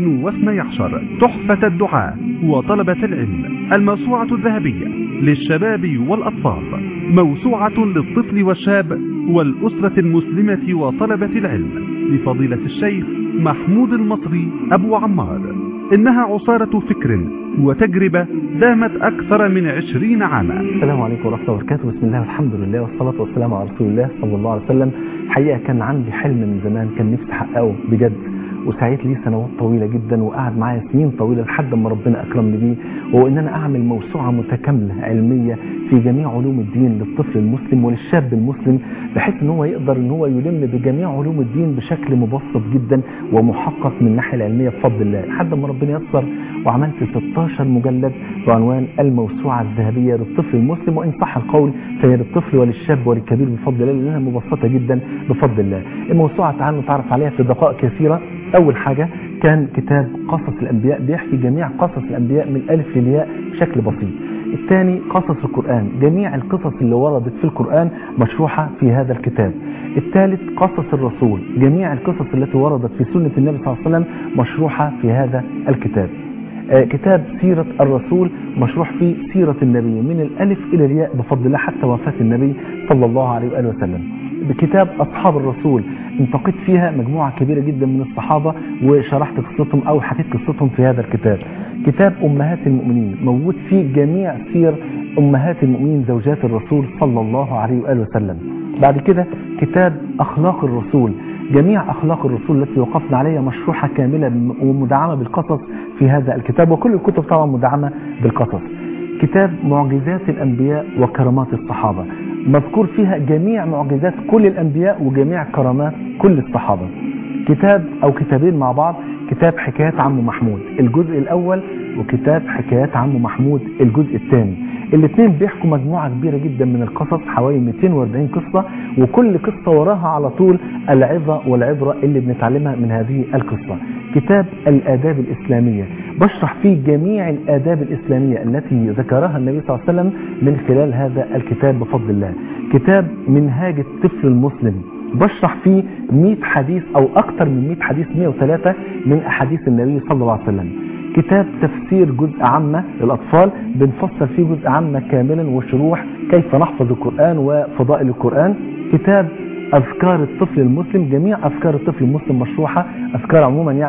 2012 تحفة الدعاء وطلبة العلم الموسوعة الذهبية للشباب والأطفال موسوعة للطفل والشاب والأسرة المسلمة وطلبة العلم لفضيلة الشيخ محمود المصري أبو عمار إنها عصارة فكر وتجربة دامت أكثر من عشرين عاما السلام عليكم ورحمة الله وبركاته بسم الله والحمد لله والصلاة والسلام على رسول الله صلى الله عليه وسلم حقيقة كان عندي حلم من زمان كان نفسي أحققه بجد وسعيت لي سنوات طويلة جدا وقعد معايا سنين طويلة لحد ما ربنا أكرمني بيه وهو إن أنا أعمل موسوعة متكاملة علمية في جميع علوم الدين للطفل المسلم وللشاب المسلم بحيث إن هو يقدر إن هو يلم بجميع علوم الدين بشكل مبسط جدا ومحقق من الناحية العلمية بفضل الله لحد ما ربنا يسر وعملت 16 مجلد بعنوان الموسوعة الذهبية للطفل المسلم وإن صح القول فهي للطفل وللشاب وللكبير بفضل الله لأنها مبسطة جدا بفضل الله الموسوعة تعالوا نتعرف عليها في دقائق كثيرة أول حاجة كان كتاب قصص الأنبياء بيحكي جميع قصص الأنبياء من الألف للياء بشكل بسيط الثاني قصص القرآن جميع القصص اللي وردت في القرآن مشروحة في هذا الكتاب الثالث قصص الرسول جميع القصص التي وردت في سنة النبي صلى الله عليه وسلم مشروحة في هذا الكتاب آه، كتاب سيرة الرسول مشروح فيه سيرة النبي من الألف إلى الياء بفضل الله حتى وفاة النبي صلى الله عليه وآله وسلم بكتاب أصحاب الرسول انتقيت فيها مجموعة كبيرة جدا من الصحابة وشرحت قصتهم أو حكيت قصتهم في هذا الكتاب كتاب أمهات المؤمنين موجود فيه جميع سير أمهات المؤمنين زوجات الرسول صلى الله عليه وآله وسلم بعد كده كتاب أخلاق الرسول جميع أخلاق الرسول التي وقفنا عليها مشروحة كاملة ومدعمة بالقصص في هذا الكتاب وكل الكتب طبعا مدعمة بالقصص كتاب معجزات الأنبياء وكرامات الصحابة مذكور فيها جميع معجزات كل الأنبياء وجميع كرامات كل الصحابة كتاب أو كتابين مع بعض كتاب حكايات عم محمود الجزء الأول وكتاب حكايات عم محمود الجزء الثاني الاثنين بيحكوا مجموعة كبيرة جدا من القصص حوالي 240 قصة وكل قصة وراها على طول العظة والعبرة اللي بنتعلمها من هذه القصة كتاب الآداب الإسلامية بشرح فيه جميع الآداب الإسلامية التي ذكرها النبي صلى الله عليه وسلم من خلال هذا الكتاب بفضل الله كتاب منهاج الطفل المسلم بشرح فيه 100 حديث أو أكثر من 100 حديث 103 من أحاديث النبي صلى الله عليه وسلم كتاب تفسير جزء عامة للأطفال بنفسر فيه جزء عامة كاملا وشروح كيف نحفظ القرآن وفضائل القرآن كتاب أذكار الطفل المسلم جميع أذكار الطفل المسلم مشروحة أذكار عموما يعني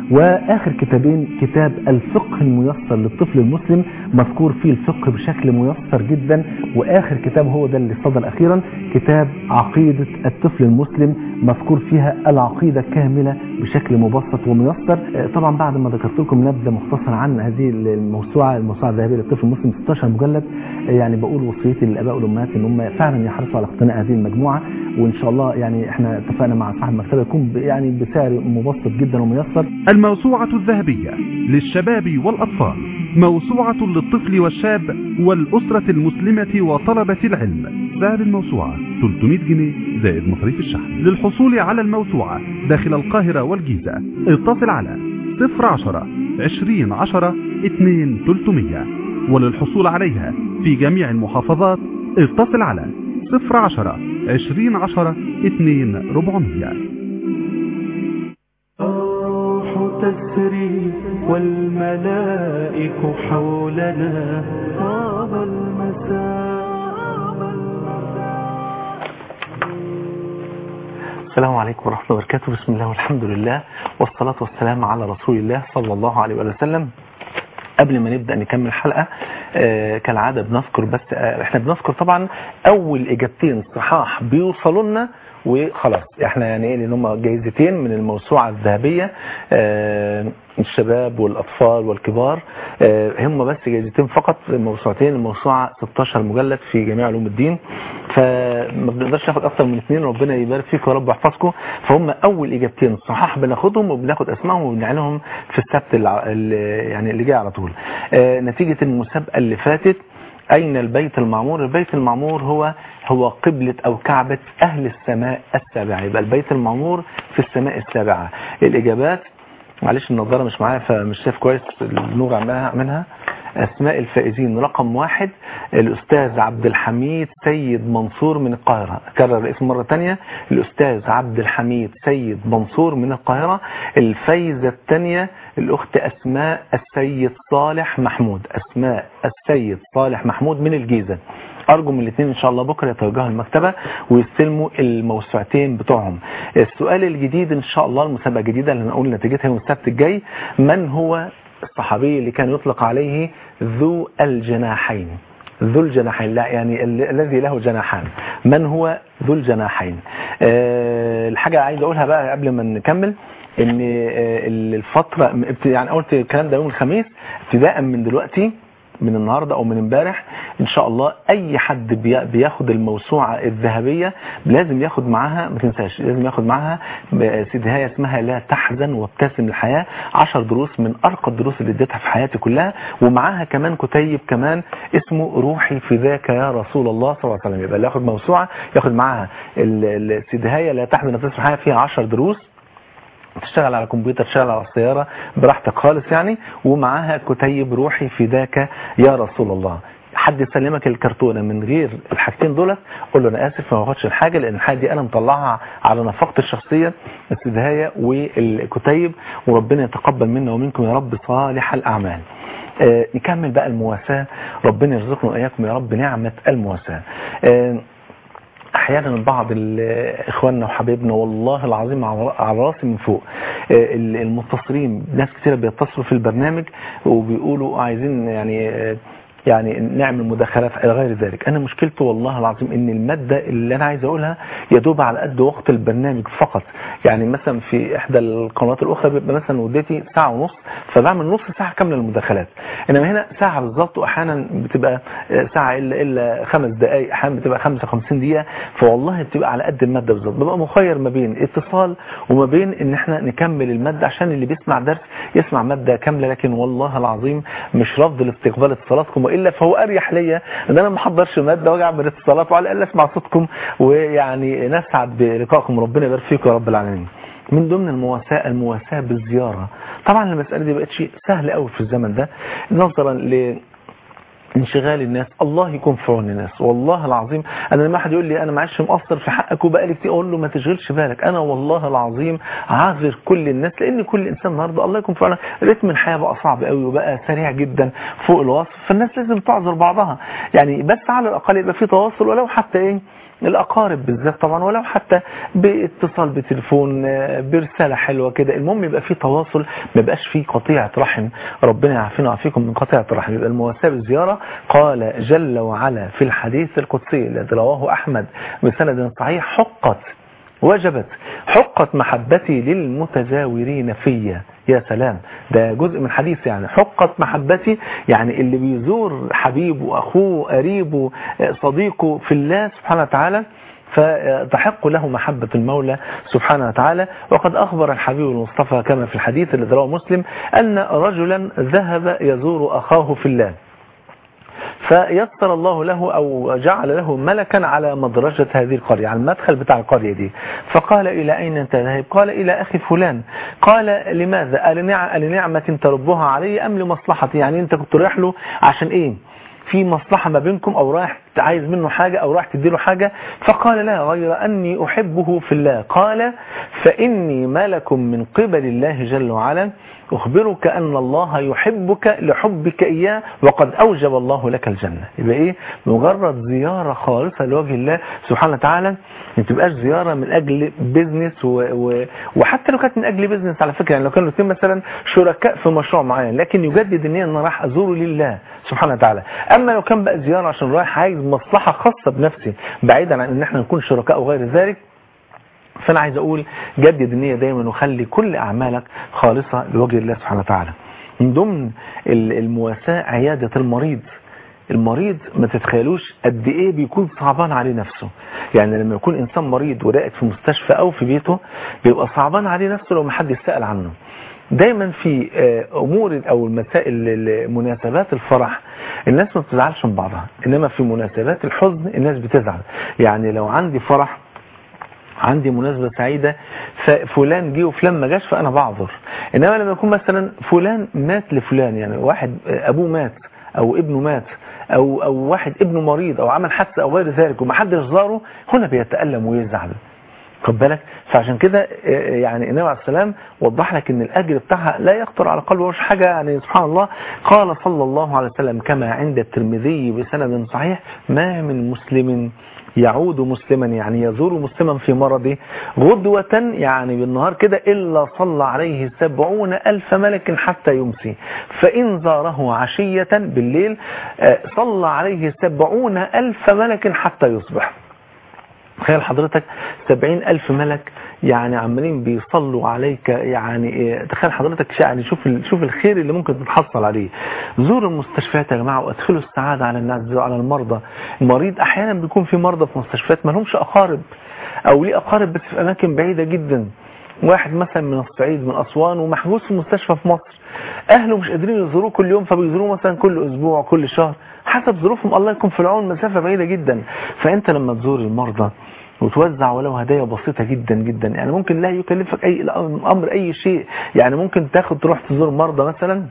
واخر كتابين كتاب الفقه الميسر للطفل المسلم مذكور فيه الفقه بشكل ميسر جدا واخر كتاب هو ده اللي صدر اخيرا كتاب عقيدة الطفل المسلم مذكور فيها العقيدة كاملة بشكل مبسط وميسر آه، طبعا بعد ما ذكرت لكم نبذة مختصرة عن هذه الموسوعة الموسوعة الذهبية للطفل المسلم 16 مجلد آه، يعني بقول وصيتي للاباء والامهات ان هم فعلا يحرصوا على اقتناء هذه المجموعة وان شاء الله يعني احنا اتفقنا مع صاحب المكتبة يكون ب- يعني بسعر مبسط جدا وميسر الموسوعة الذهبية للشباب والأطفال موسوعة للطفل والشاب والأسرة المسلمة وطلبة العلم سعر الموسوعة 300 جنيه زائد مصاريف الشحن للحصول على الموسوعة داخل القاهرة والجيزة اتصل على 010 20 10 2 300 وللحصول عليها في جميع المحافظات اتصل على 010 20 10 2 400 الروح تسري والملائك حولنا طاب المساء السلام عليكم ورحمة الله وبركاته بسم الله والحمد لله والصلاة والسلام على رسول الله صلى الله عليه وآله وسلم قبل ما نبدأ نكمل الحلقة آه كالعادة بنذكر بس آه احنا بنذكر طبعا اول اجابتين صحاح بيوصلوا لنا وخلاص احنا يعني ايه لان هم جايزتين من الموسوعة الذهبية آه الشباب والاطفال والكبار آه هم بس جايزتين فقط الموسوعتين الموسوعة 16 مجلد في جميع علوم الدين فما بنقدرش ناخد اكتر من اثنين ربنا يبارك فيكم يا رب يحفظكم فهم اول اجابتين صحاح بناخدهم وبناخد اسمائهم وبنعلنهم في السبت الع- ال- يعني اللي جاي على طول آه نتيجة المسابقة اللي فاتت أين البيت المعمور البيت المعمور هو هو قبلة أو كعبة أهل السماء السابعة يبقى البيت المعمور في السماء السابعة الإجابات معلش النظارة مش معايا فمش شايف كويس النور عملها منها أسماء الفائزين رقم واحد الأستاذ عبد الحميد سيد منصور من القاهرة أكرر الاسم مرة تانية الأستاذ عبد الحميد سيد منصور من القاهرة الفايزة الثانية الأخت أسماء السيد صالح محمود أسماء السيد صالح محمود من الجيزة أرجو من الاثنين إن شاء الله بكرة يتوجهوا المكتبة ويستلموا الموسوعتين بتوعهم السؤال الجديد إن شاء الله المسابقة الجديدة اللي هنقول نتيجتها يوم السبت الجاي من هو الصحابي اللي كان يطلق عليه ذو الجناحين ذو الجناحين لا يعني ال- الذي له جناحان من هو ذو الجناحين أه الحاجة عايز أقولها بقى قبل ما نكمل ان آه، الفترة ابت- يعني قلت الكلام ده يوم الخميس ابتداء من دلوقتي من النهاردة او من امبارح ان شاء الله اي حد بي- بياخد الموسوعة الذهبية لازم ياخد معاها ما تنساش لازم ياخد معاها ب- سيدهاية اسمها لا تحزن وابتسم الحياة عشر دروس من ارقى الدروس اللي اديتها في حياتي كلها ومعاها كمان كتيب كمان اسمه روحي في ذاك يا رسول الله صلى الله عليه وسلم يبقى اللي ياخد موسوعة ياخد معاها ال- السيدهاية لا تحزن وابتسم الحياة فيها عشر دروس تشتغل على كمبيوتر تشتغل على السيارة براحتك خالص يعني ومعاها كتيب روحي فداك يا رسول الله حد يسلمك الكرتونة من غير الحاجتين دولت قول له انا اسف ما باخدش الحاجة لان الحاجة دي انا مطلعها على نفقتي الشخصية السدهاية والكتيب وربنا يتقبل منا ومنكم يا رب صالح الاعمال آه نكمل بقى المواساة ربنا يرزقنا واياكم يا رب نعمة المواساة آه احيانا بعض ال- اخواننا وحبايبنا والله العظيم على على راسي من فوق آه، ال- المتصلين ناس كتير بيتصلوا في البرنامج وبيقولوا عايزين يعني آه، يعني نعمل مداخلات الى غير ذلك انا مشكلته والله العظيم ان المادة اللي انا عايز اقولها يدوب على قد وقت البرنامج فقط يعني مثلا في احدى القنوات الاخرى بيبقى مثلا مدتي ساعة ونص فبعمل نص ساعة كاملة المداخلات انما هنا ساعة بالظبط واحيانا بتبقى آه، ساعة الا الا خمس دقائق احيانا بتبقى 55 دقيقة فوالله بتبقى على قد المادة بالظبط ببقى مخير ما بين اتصال وما بين ان احنا نكمل المادة عشان اللي بيسمع درس يسمع مادة كاملة لكن والله العظيم مش رفض لاستقبال اتصالاتكم والا فهو اريح ليا ان انا ما احضرش مادة واجي اعمل اتصالات وعلى الاقل اسمع صوتكم ويعني نسعد بلقائكم ربنا يبارك فيكم يا رب العالمين من ضمن المواساة المواساة بالزيارة طبعا المسألة دي بقت شيء سهل قوي في الزمن ده نظرا ل انشغال الناس الله يكون في عون الناس والله العظيم انا لما حد يقول لي انا معلش مقصر في حقك وبقالي كتير اقول له ما تشغلش بالك انا والله العظيم عاذر كل الناس لان كل انسان النهارده الله يكون في عونه رتم الحياه بقى صعب قوي وبقى سريع جدا فوق الوصف فالناس لازم تعذر بعضها يعني بس على الاقل يبقى في تواصل ولو حتى ايه الأقارب بالذات طبعا ولو حتى باتصال بتليفون برسالة حلوة كده المهم يبقى في تواصل ما يبقاش في قطيعة رحم ربنا يعافينا ويعافيكم من قطيعة الرحم يبقى المواساة بالزيارة قال جل وعلا في الحديث القدسي الذي رواه أحمد بسند صحيح حقت وجبت حقت محبتي للمتزاورين فيا يا سلام ده جزء من حديث يعني حقت محبتي يعني اللي بيزور حبيبه أخوه قريبه صديقه في الله سبحانه وتعالى فتحق له محبة المولى سبحانه وتعالى وقد أخبر الحبيب المصطفى كما في الحديث الذي رواه مسلم أن رجلا ذهب يزور أخاه في الله فيسر الله له أو جعل له ملكا على مدرجة هذه القرية على المدخل بتاع القرية دي فقال إلى أين أنت ذاهب قال إلى أخي فلان قال لماذا قال لنعمة تربها علي أم لمصلحتي يعني أنت كنت رايح له عشان إيه في مصلحة ما بينكم أو رايح عايز منه حاجة أو رايح تديله حاجة فقال لا غير أني أحبه في الله قال فإني ملك من قبل الله جل وعلا أخبرك أن الله يحبك لحبك إياه وقد أوجب الله لك الجنة يبقى إيه مجرد زيارة خالصة لوجه الله سبحانه وتعالى ما تبقاش زيارة من أجل بيزنس و... و... وحتى لو كانت من أجل بيزنس على فكرة يعني لو كانوا الاثنين مثلا شركاء في مشروع معين لكن يجدد النية أن راح أزوره لله سبحانه وتعالى أما لو كان بقى زيارة عشان رايح عايز مصلحة خاصة بنفسي بعيدا عن أن احنا نكون شركاء وغير ذلك فأنا عايز أقول جدد النية دايما وخلي كل أعمالك خالصة لوجه الله سبحانه وتعالى من ضمن المواساة عيادة المريض المريض ما تتخيلوش قد ايه بيكون صعبان عليه نفسه يعني لما يكون انسان مريض وراقد في مستشفى او في بيته بيبقى صعبان عليه نفسه لو ما حد يسأل عنه دايما في امور او المسائل مناسبات الفرح الناس ما بتزعلش من بعضها انما في مناسبات الحزن الناس بتزعل يعني لو عندي فرح عندي مناسبة سعيدة ففلان جه وفلان ما جاش فأنا بعذر إنما لما يكون مثلا فلان مات لفلان يعني واحد أبوه مات أو ابنه مات أو, أو واحد ابنه مريض أو عمل حادثة أو غير ذلك ومحدش زاره هنا بيتألم ويزعل خد بالك فعشان كده يعني النبي عليه السلام وضح لك ان الاجر بتاعها لا يخطر على قلبه مش حاجه يعني سبحان الله قال صلى الله عليه وسلم كما عند الترمذي بسند صحيح ما من مسلم يعود مسلما يعني يزور مسلما في مرضه غدوة يعني بالنهار كده إلا صلى عليه سبعون ألف ملك حتى يمسي فإن زاره عشية بالليل صلى عليه سبعون ألف ملك حتى يصبح تخيل حضرتك سبعين ألف ملك يعني عمالين بيصلوا عليك يعني تخيل حضرتك يعني شوف شوف الخير اللي ممكن تتحصل عليه زوروا المستشفيات يا جماعه وادخلوا السعاده على الناس على المرضى المريض احيانا بيكون في مرضى في مستشفيات ما لهمش اقارب او ليه اقارب بس في اماكن بعيده جدا واحد مثلا من الصعيد من اسوان ومحبوس في مستشفى في مصر اهله مش قادرين يزوروه كل يوم فبيزوروه مثلا كل اسبوع كل شهر حسب ظروفهم الله يكون في العون مسافه بعيده جدا فانت لما تزور المرضى وتوزع ولو هدايا بسيطة جدا جدا يعني ممكن لا يكلفك أي أمر أي شيء يعني ممكن تاخد تروح تزور مرضى مثلا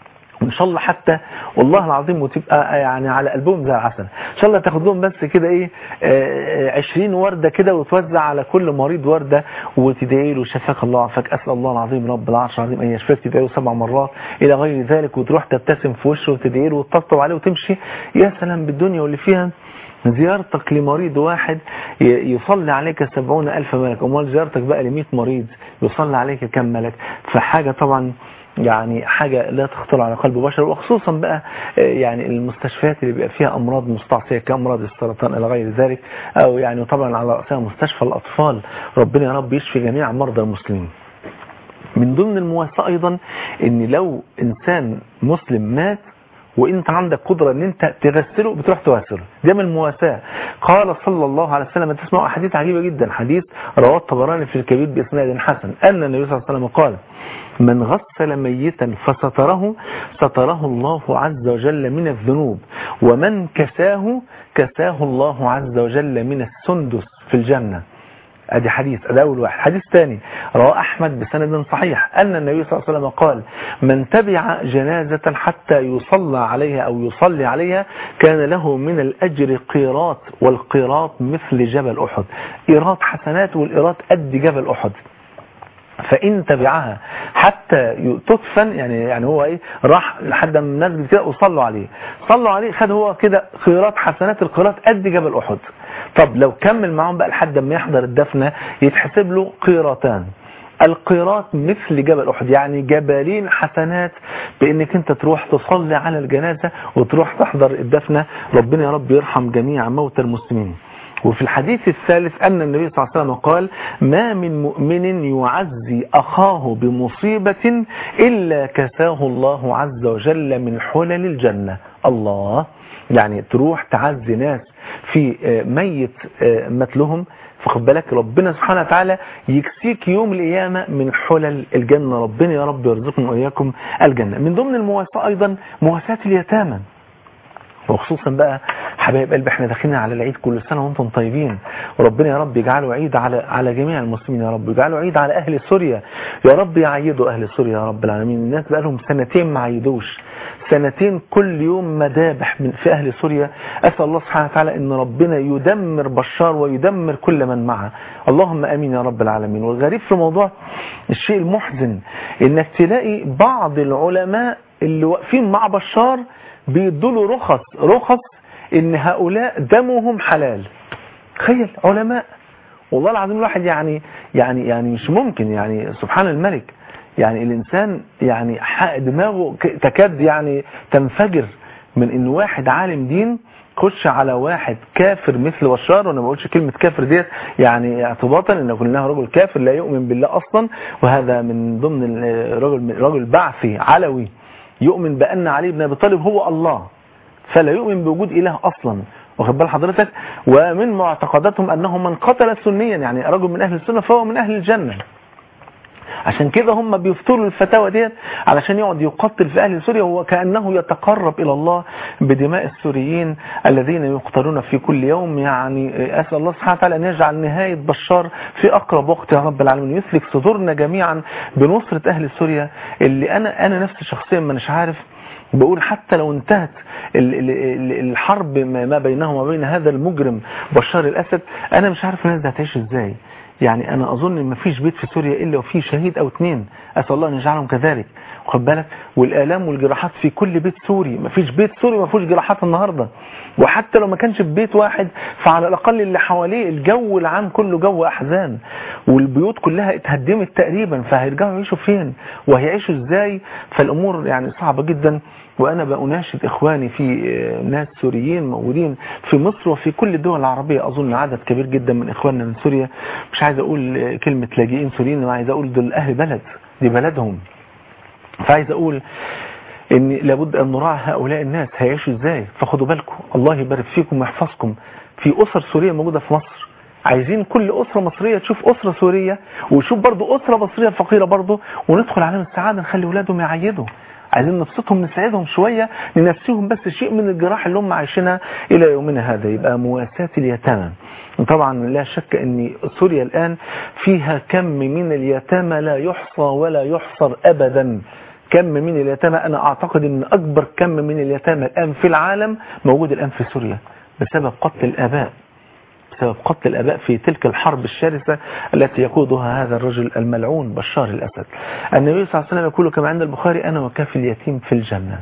ان شاء الله حتى والله العظيم وتبقى يعني على قلبهم زي العسل ان شاء الله تاخد لهم بس كده ايه آه 20 ورده كده وتوزع على كل مريض ورده وتدعي له شفاك الله عافاك اسال الله العظيم رب العرش العظيم ان يشفاك تدعي له سبع مرات الى غير ذلك وتروح تبتسم في وشه وتدعي له وتطبطب عليه وتمشي يا سلام بالدنيا واللي فيها زيارتك لمريض واحد يصلي عليك سبعون ألف ملك أمال زيارتك بقى لمئة مريض يصلي عليك كم ملك فحاجة طبعا يعني حاجة لا تخطر على قلب بشر وخصوصا بقى يعني المستشفيات اللي بيبقى فيها أمراض مستعصية كأمراض السرطان إلى غير ذلك أو يعني طبعا على رأسها مستشفى الأطفال ربنا يا رب يشفي جميع مرضى المسلمين من ضمن المواساة أيضا ان لو إنسان مسلم مات وانت عندك قدرة ان انت تغسله بتروح تغسله ده من المواساة قال صلى الله عليه وسلم تسمعوا حديث عجيبة جدا حديث رواه الطبراني في الكبير بإسناد حسن أن النبي صلى الله عليه وسلم قال من غسل ميتا فستره ستره الله عز وجل من الذنوب ومن كساه كساه الله عز وجل من السندس في الجنة ادي حديث ادي اول واحد حديث ثاني رواه احمد بسند صحيح ان النبي صلى الله عليه وسلم قال من تبع جنازة حتى يصلى عليها او يصلي عليها كان له من الاجر قيراط والقيراط مثل جبل احد قيراط حسنات والقيراط قد جبل احد فإن تبعها حتى تدفن يعني يعني هو ايه راح لحد ما الناس كده وصلوا عليه صلوا عليه خد هو كده قيراط حسنات القيراط قد جبل أحد طب لو كمل معاهم بقى لحد ما يحضر الدفنة يتحسب له قيرتان القيراط مثل جبل أحد يعني جبلين حسنات بأنك أنت تروح تصلي على الجنازة وتروح تحضر الدفنة ربنا يا رب يرحم جميع موتى المسلمين وفي الحديث الثالث أن النبي صلى الله عليه وسلم قال ما من مؤمن يعزي أخاه بمصيبة إلا كساه الله عز وجل من حلل الجنة الله يعني تروح تعزي ناس في ميت مثلهم فخد بالك ربنا سبحانه وتعالى يكسيك يوم القيامة من حلل الجنة ربنا يا رب يرزقنا وإياكم الجنة من ضمن المواساة أيضا مواساة اليتامى وخصوصا بقى حبايب قلبي احنا داخلين على العيد كل سنة وانتم طيبين وربنا يا رب يجعله عيد على على جميع المسلمين يا رب يجعله عيد على اهل سوريا يا رب يعيدوا اهل سوريا يا رب العالمين الناس بقى لهم سنتين ما عيدوش سنتين كل يوم مذابح من في اهل سوريا اسال الله سبحانه وتعالى ان ربنا يدمر بشار ويدمر كل من معه اللهم امين يا رب العالمين والغريب في الموضوع الشيء المحزن انك تلاقي بعض العلماء اللي واقفين مع بشار بيدوا له رخص رخص ان هؤلاء دمهم حلال تخيل علماء والله العظيم الواحد يعني يعني يعني مش ممكن يعني سبحان الملك يعني الانسان يعني دماغه تكاد يعني تنفجر من ان واحد عالم دين خش على واحد كافر مثل بشار وانا ما بقولش كلمه كافر ديت يعني اعتباطا ان كلنا رجل كافر لا يؤمن بالله اصلا وهذا من ضمن رجل رجل بعثي علوي يؤمن بان علي بن ابي طالب هو الله فلا يؤمن بوجود اله اصلا واخد بال حضرتك ومن معتقداتهم انه من قتل سنيا يعني رجل من اهل السنه فهو من اهل الجنه عشان كده هم بيفتروا الفتاوى ديت علشان يقعد يقتل في اهل سوريا وكانه يتقرب الى الله بدماء السوريين الذين يقتلون في كل يوم يعني اسال الله سبحانه وتعالى ان يجعل نهايه بشار في اقرب وقت يا رب العالمين يسلك صدورنا جميعا بنصره اهل سوريا اللي انا انا نفسي شخصيا ما مش عارف بقول حتى لو انتهت الحرب ما بينهم وبين هذا المجرم بشار الاسد انا مش عارف الناس دي هتعيش ازاي يعني انا اظن ان مفيش بيت في سوريا الا وفيه شهيد او اثنين اسال الله ان يجعلهم كذلك خد بالك والالام والجراحات في كل بيت سوري مفيش بيت سوري ما فيهوش جراحات النهارده وحتى لو ما كانش في بيت واحد فعلى الاقل اللي حواليه الجو العام كله جو احزان والبيوت كلها اتهدمت تقريبا فهيرجعوا يعيشوا فين وهيعيشوا ازاي فالامور يعني صعبه جدا وانا بأناشد اخواني في ناس سوريين موجودين في مصر وفي كل الدول العربية اظن عدد كبير جدا من اخواننا من سوريا مش عايز اقول كلمة لاجئين سوريين انا عايز اقول دول اهل بلد دي بلدهم فعايز اقول ان لابد ان نراعي هؤلاء الناس هيعيشوا ازاي فخدوا بالكم الله يبارك فيكم ويحفظكم في اسر سورية موجودة في مصر عايزين كل أسرة مصرية تشوف أسرة سورية وتشوف برضو أسرة مصرية فقيرة برضو وندخل عليهم السعادة نخلي أولادهم يعيدوا عايزين نبسطهم نساعدهم شوية ننسيهم بس شيء من الجراح اللي هم عايشينها إلى يومنا هذا يبقى مواساة اليتامى طبعا لا شك ان سوريا الآن فيها كم من اليتامى لا يحصى ولا يحصر أبدا كم من اليتامى أنا أعتقد أن أكبر كم من اليتامى الآن في العالم موجود الآن في سوريا بسبب قتل الآباء بسبب قتل الآباء في تلك الحرب الشرسة التي يقودها هذا الرجل الملعون بشار الأسد النبي صلى الله عليه وسلم يقول كما عند البخاري أنا وكافي اليتيم في الجنة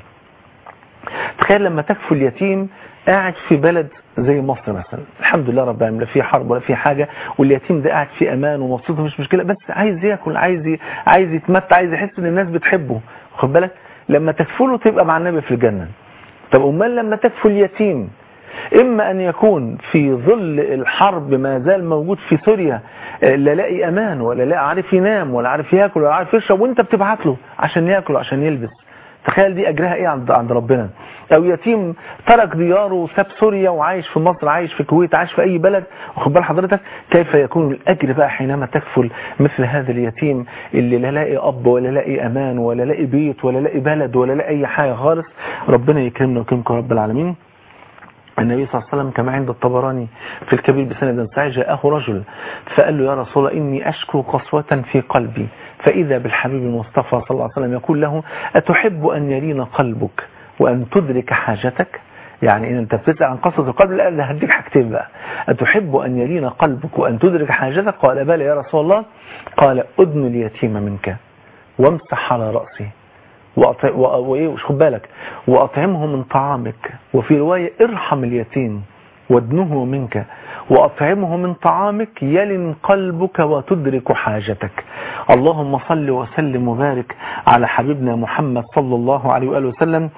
تخيل لما تكفو اليتيم قاعد في بلد زي مصر مثلا الحمد لله رب العالمين لا في حرب ولا في حاجة واليتيم ده قاعد في امان ومبسوط مش مشكلة بس عايز ياكل عايز عايز يتمتع عايز يحس ان الناس بتحبه خد بالك لما تكفله تبقى مع النبي في الجنة طب امال لما تكفل اليتيم إما أن يكون في ظل الحرب ما زال موجود في سوريا لا لاقي أمان ولا لا عارف ينام ولا عارف ياكل ولا عارف يشرب وانت بتبعت له عشان ياكل وعشان يلبس تخيل دي أجرها إيه عند, عند ربنا أو يتيم ترك دياره وساب سوريا وعايش في مصر عايش في الكويت عايش في أي بلد واخد بال حضرتك كيف يكون الأجر بقى حينما تكفل مثل هذا اليتيم اللي لا لاقي أب ولا لاقي أمان ولا لاقي بيت ولا لاقي بلد ولا لاقي أي حاجة خالص ربنا يكرمنا ويكرمكم رب العالمين النبي صلى الله عليه وسلم كما عند الطبراني في الكبير بسند صحيح جاءه رجل فقال له يا رسول الله إني أشكو قسوة في قلبي فإذا بالحبيب المصطفى صلى الله عليه وسلم يقول له أتحب أن يلين قلبك وأن تدرك حاجتك يعني إن أنت بتسأل عن قصة القلب لا ده هديك حاجتين بقى أتحب أن يلين قلبك وأن تدرك حاجتك قال بلى يا رسول الله قال أدن اليتيم منك وامسح على رأسه وايه وش خد بالك واطعمه من طعامك وفي رواية ارحم اليتيم وادنه منك وأطعمه من طعامك يلن قلبك وتدرك حاجتك اللهم صل وسلم وبارك على حبيبنا محمد صلى الله عليه وآله وسلم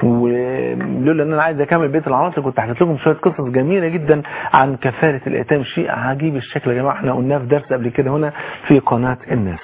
ولولا أن أنا عايز أكمل بيت العناصر كنت حكيت لكم شوية قصص جميلة جدا عن كفالة الأيتام شيء عجيب الشكل يا جماعة احنا قلناه في درس قبل كده هنا في قناة الناس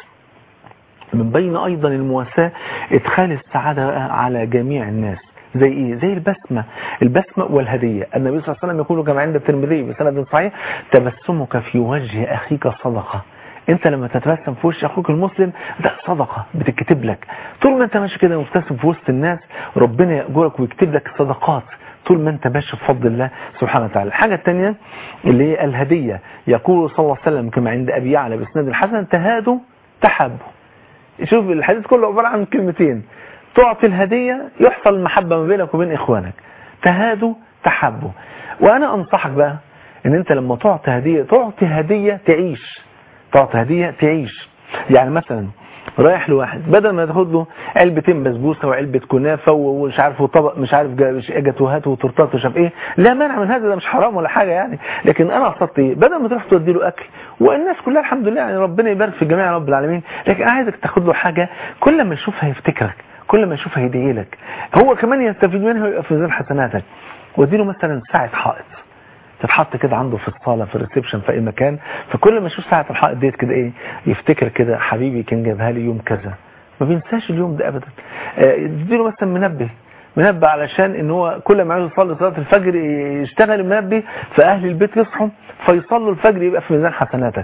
من بين أيضا المواساة إدخال السعادة على جميع الناس زي ايه زي البسمة البسمة والهدية النبي صلى الله عليه وسلم يقول كما عند الترمذي بسند صحيح تبسمك في وجه أخيك صدقة انت لما تتبسم في وش اخوك المسلم ده صدقة بتكتب لك طول ما انت ماشي كده مبتسم في وسط الناس ربنا يأجرك ويكتب لك صدقات طول ما انت ماشي بفضل الله سبحانه وتعالى الحاجة الثانية اللي هي الهدية يقول صلى الله عليه وسلم كما عند أبي يعلى بسند الحسن تهادوا تحبوا شوف الحديث كله عبارة عن كلمتين تعطي الهدية يحصل المحبة ما بينك وبين إخوانك تهادوا تحبوا وأنا أنصحك بقى إن أنت لما تعطي هدية تعطي هدية تعيش تعطي هدية تعيش يعني مثلا رايح لواحد بدل ما تاخد له علبتين بسبوسه وعلبه كنافه ومش عارف وطبق مش عارف جاتوهات وتورتات ومش عارف ايه لا مانع من هذا ده مش حرام ولا حاجه يعني لكن انا قصدت ايه بدل ما تروح تودي له اكل والناس كلها الحمد لله يعني ربنا يبارك في جميع رب العالمين لكن انا عايزك تاخد له حاجه كل ما يشوفها يفتكرك كل ما يشوفها يدعي لك هو كمان يستفيد منها ويبقى في ميزان حسناتك ودي له مثلا ساعه حائط تتحط كده عنده في الصاله في الريسبشن في اي مكان فكل ما يشوف ساعه الحائط ديت كده ايه يفتكر كده حبيبي كان جابها لي يوم كذا ما بينساش اليوم ده ابدا تديله مثلا منبه منبه علشان ان هو كل ما عايز يصلي صلاه الفجر يشتغل المنبه فاهل البيت يصحوا فيصلوا الفجر يبقى في ميزان حسناتك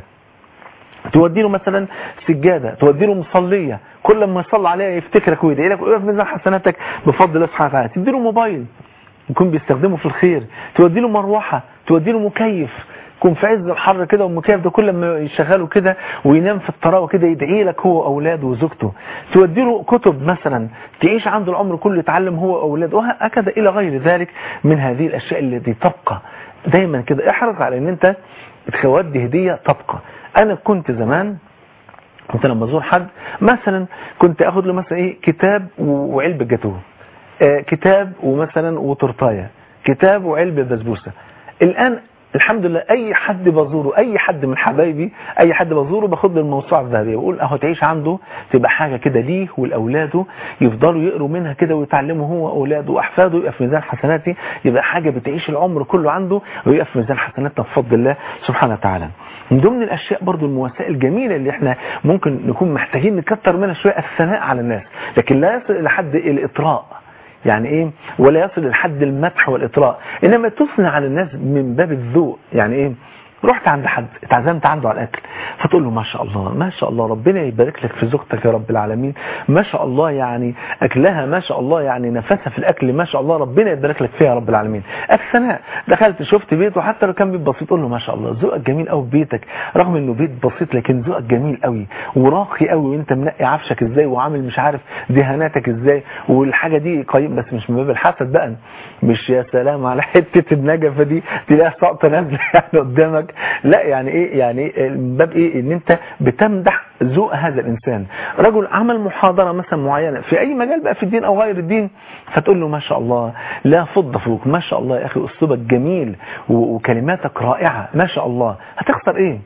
تودي له مثلا سجاده تودي له مصليه كل ما يصلي عليها يفتكرك ويدعي لك ويبقى في ميزان حسناتك بفضل الله سبحانه وتعالى تدي له موبايل يكون بيستخدمه في الخير تودي له مروحه تودي له مكيف يكون في عز الحر كده والمكيف ده كل ما يشغله كده وينام في الطراوه كده يدعي لك هو واولاده وزوجته تودي له كتب مثلا تعيش عنده العمر كله يتعلم هو واولاده وهكذا الى غير ذلك من هذه الاشياء التي تبقى دايما كده احرص على ان انت تودي هديه تبقى انا كنت زمان كنت لما ازور حد مثلا كنت اخد له مثلا ايه كتاب وعلبه جاتوه آه كتاب ومثلا وتورتايه كتاب وعلبه بسبوسه الان الحمد لله اي حد بزوره اي حد من حبايبي اي حد بزوره باخد له الموسوعه الذهبيه واقول اهو تعيش عنده تبقى حاجه كده ليه ولاولاده يفضلوا يقروا منها كده ويتعلموا هو واولاده واحفاده يبقى في ميزان حسناتي يبقى حاجه بتعيش العمر كله عنده ويبقى في ميزان حسناتنا بفضل الله سبحانه وتعالى من ضمن الاشياء برضو المواساة الجميله اللي احنا ممكن نكون محتاجين نكتر منها شويه الثناء على الناس لكن لا يصل الى حد الاطراء يعني ايه ولا يصل لحد المدح والاطراء انما تثنى على الناس من باب الذوق يعني ايه رحت عند حد اتعزمت عنده على الاكل فتقول له ما شاء الله ما شاء الله ربنا يبارك لك في زوجتك يا رب العالمين ما شاء الله يعني اكلها ما شاء الله يعني نفسها في الاكل ما شاء الله ربنا يبارك لك فيها يا رب العالمين الثناء دخلت شفت بيته حتى لو كان بيت بسيط قول له ما شاء الله ذوقك جميل قوي في بيتك رغم انه بيت بسيط لكن ذوقك جميل قوي وراقي قوي وانت منقي عفشك ازاي وعامل مش عارف دهاناتك ازاي والحاجه دي قيم بس مش من باب الحسد بقى مش يا سلام على حته النجفه دي تلاقيها ساقطه نازله يعني قدامك لا يعني ايه يعني باب ايه ان انت بتمدح ذوق هذا الانسان رجل عمل محاضره مثلا معينه في اي مجال بقى في الدين او غير الدين فتقول له ما شاء الله لا فض فوق ما شاء الله يا اخي اسلوبك جميل وكلماتك رائعه ما شاء الله هتخسر ايه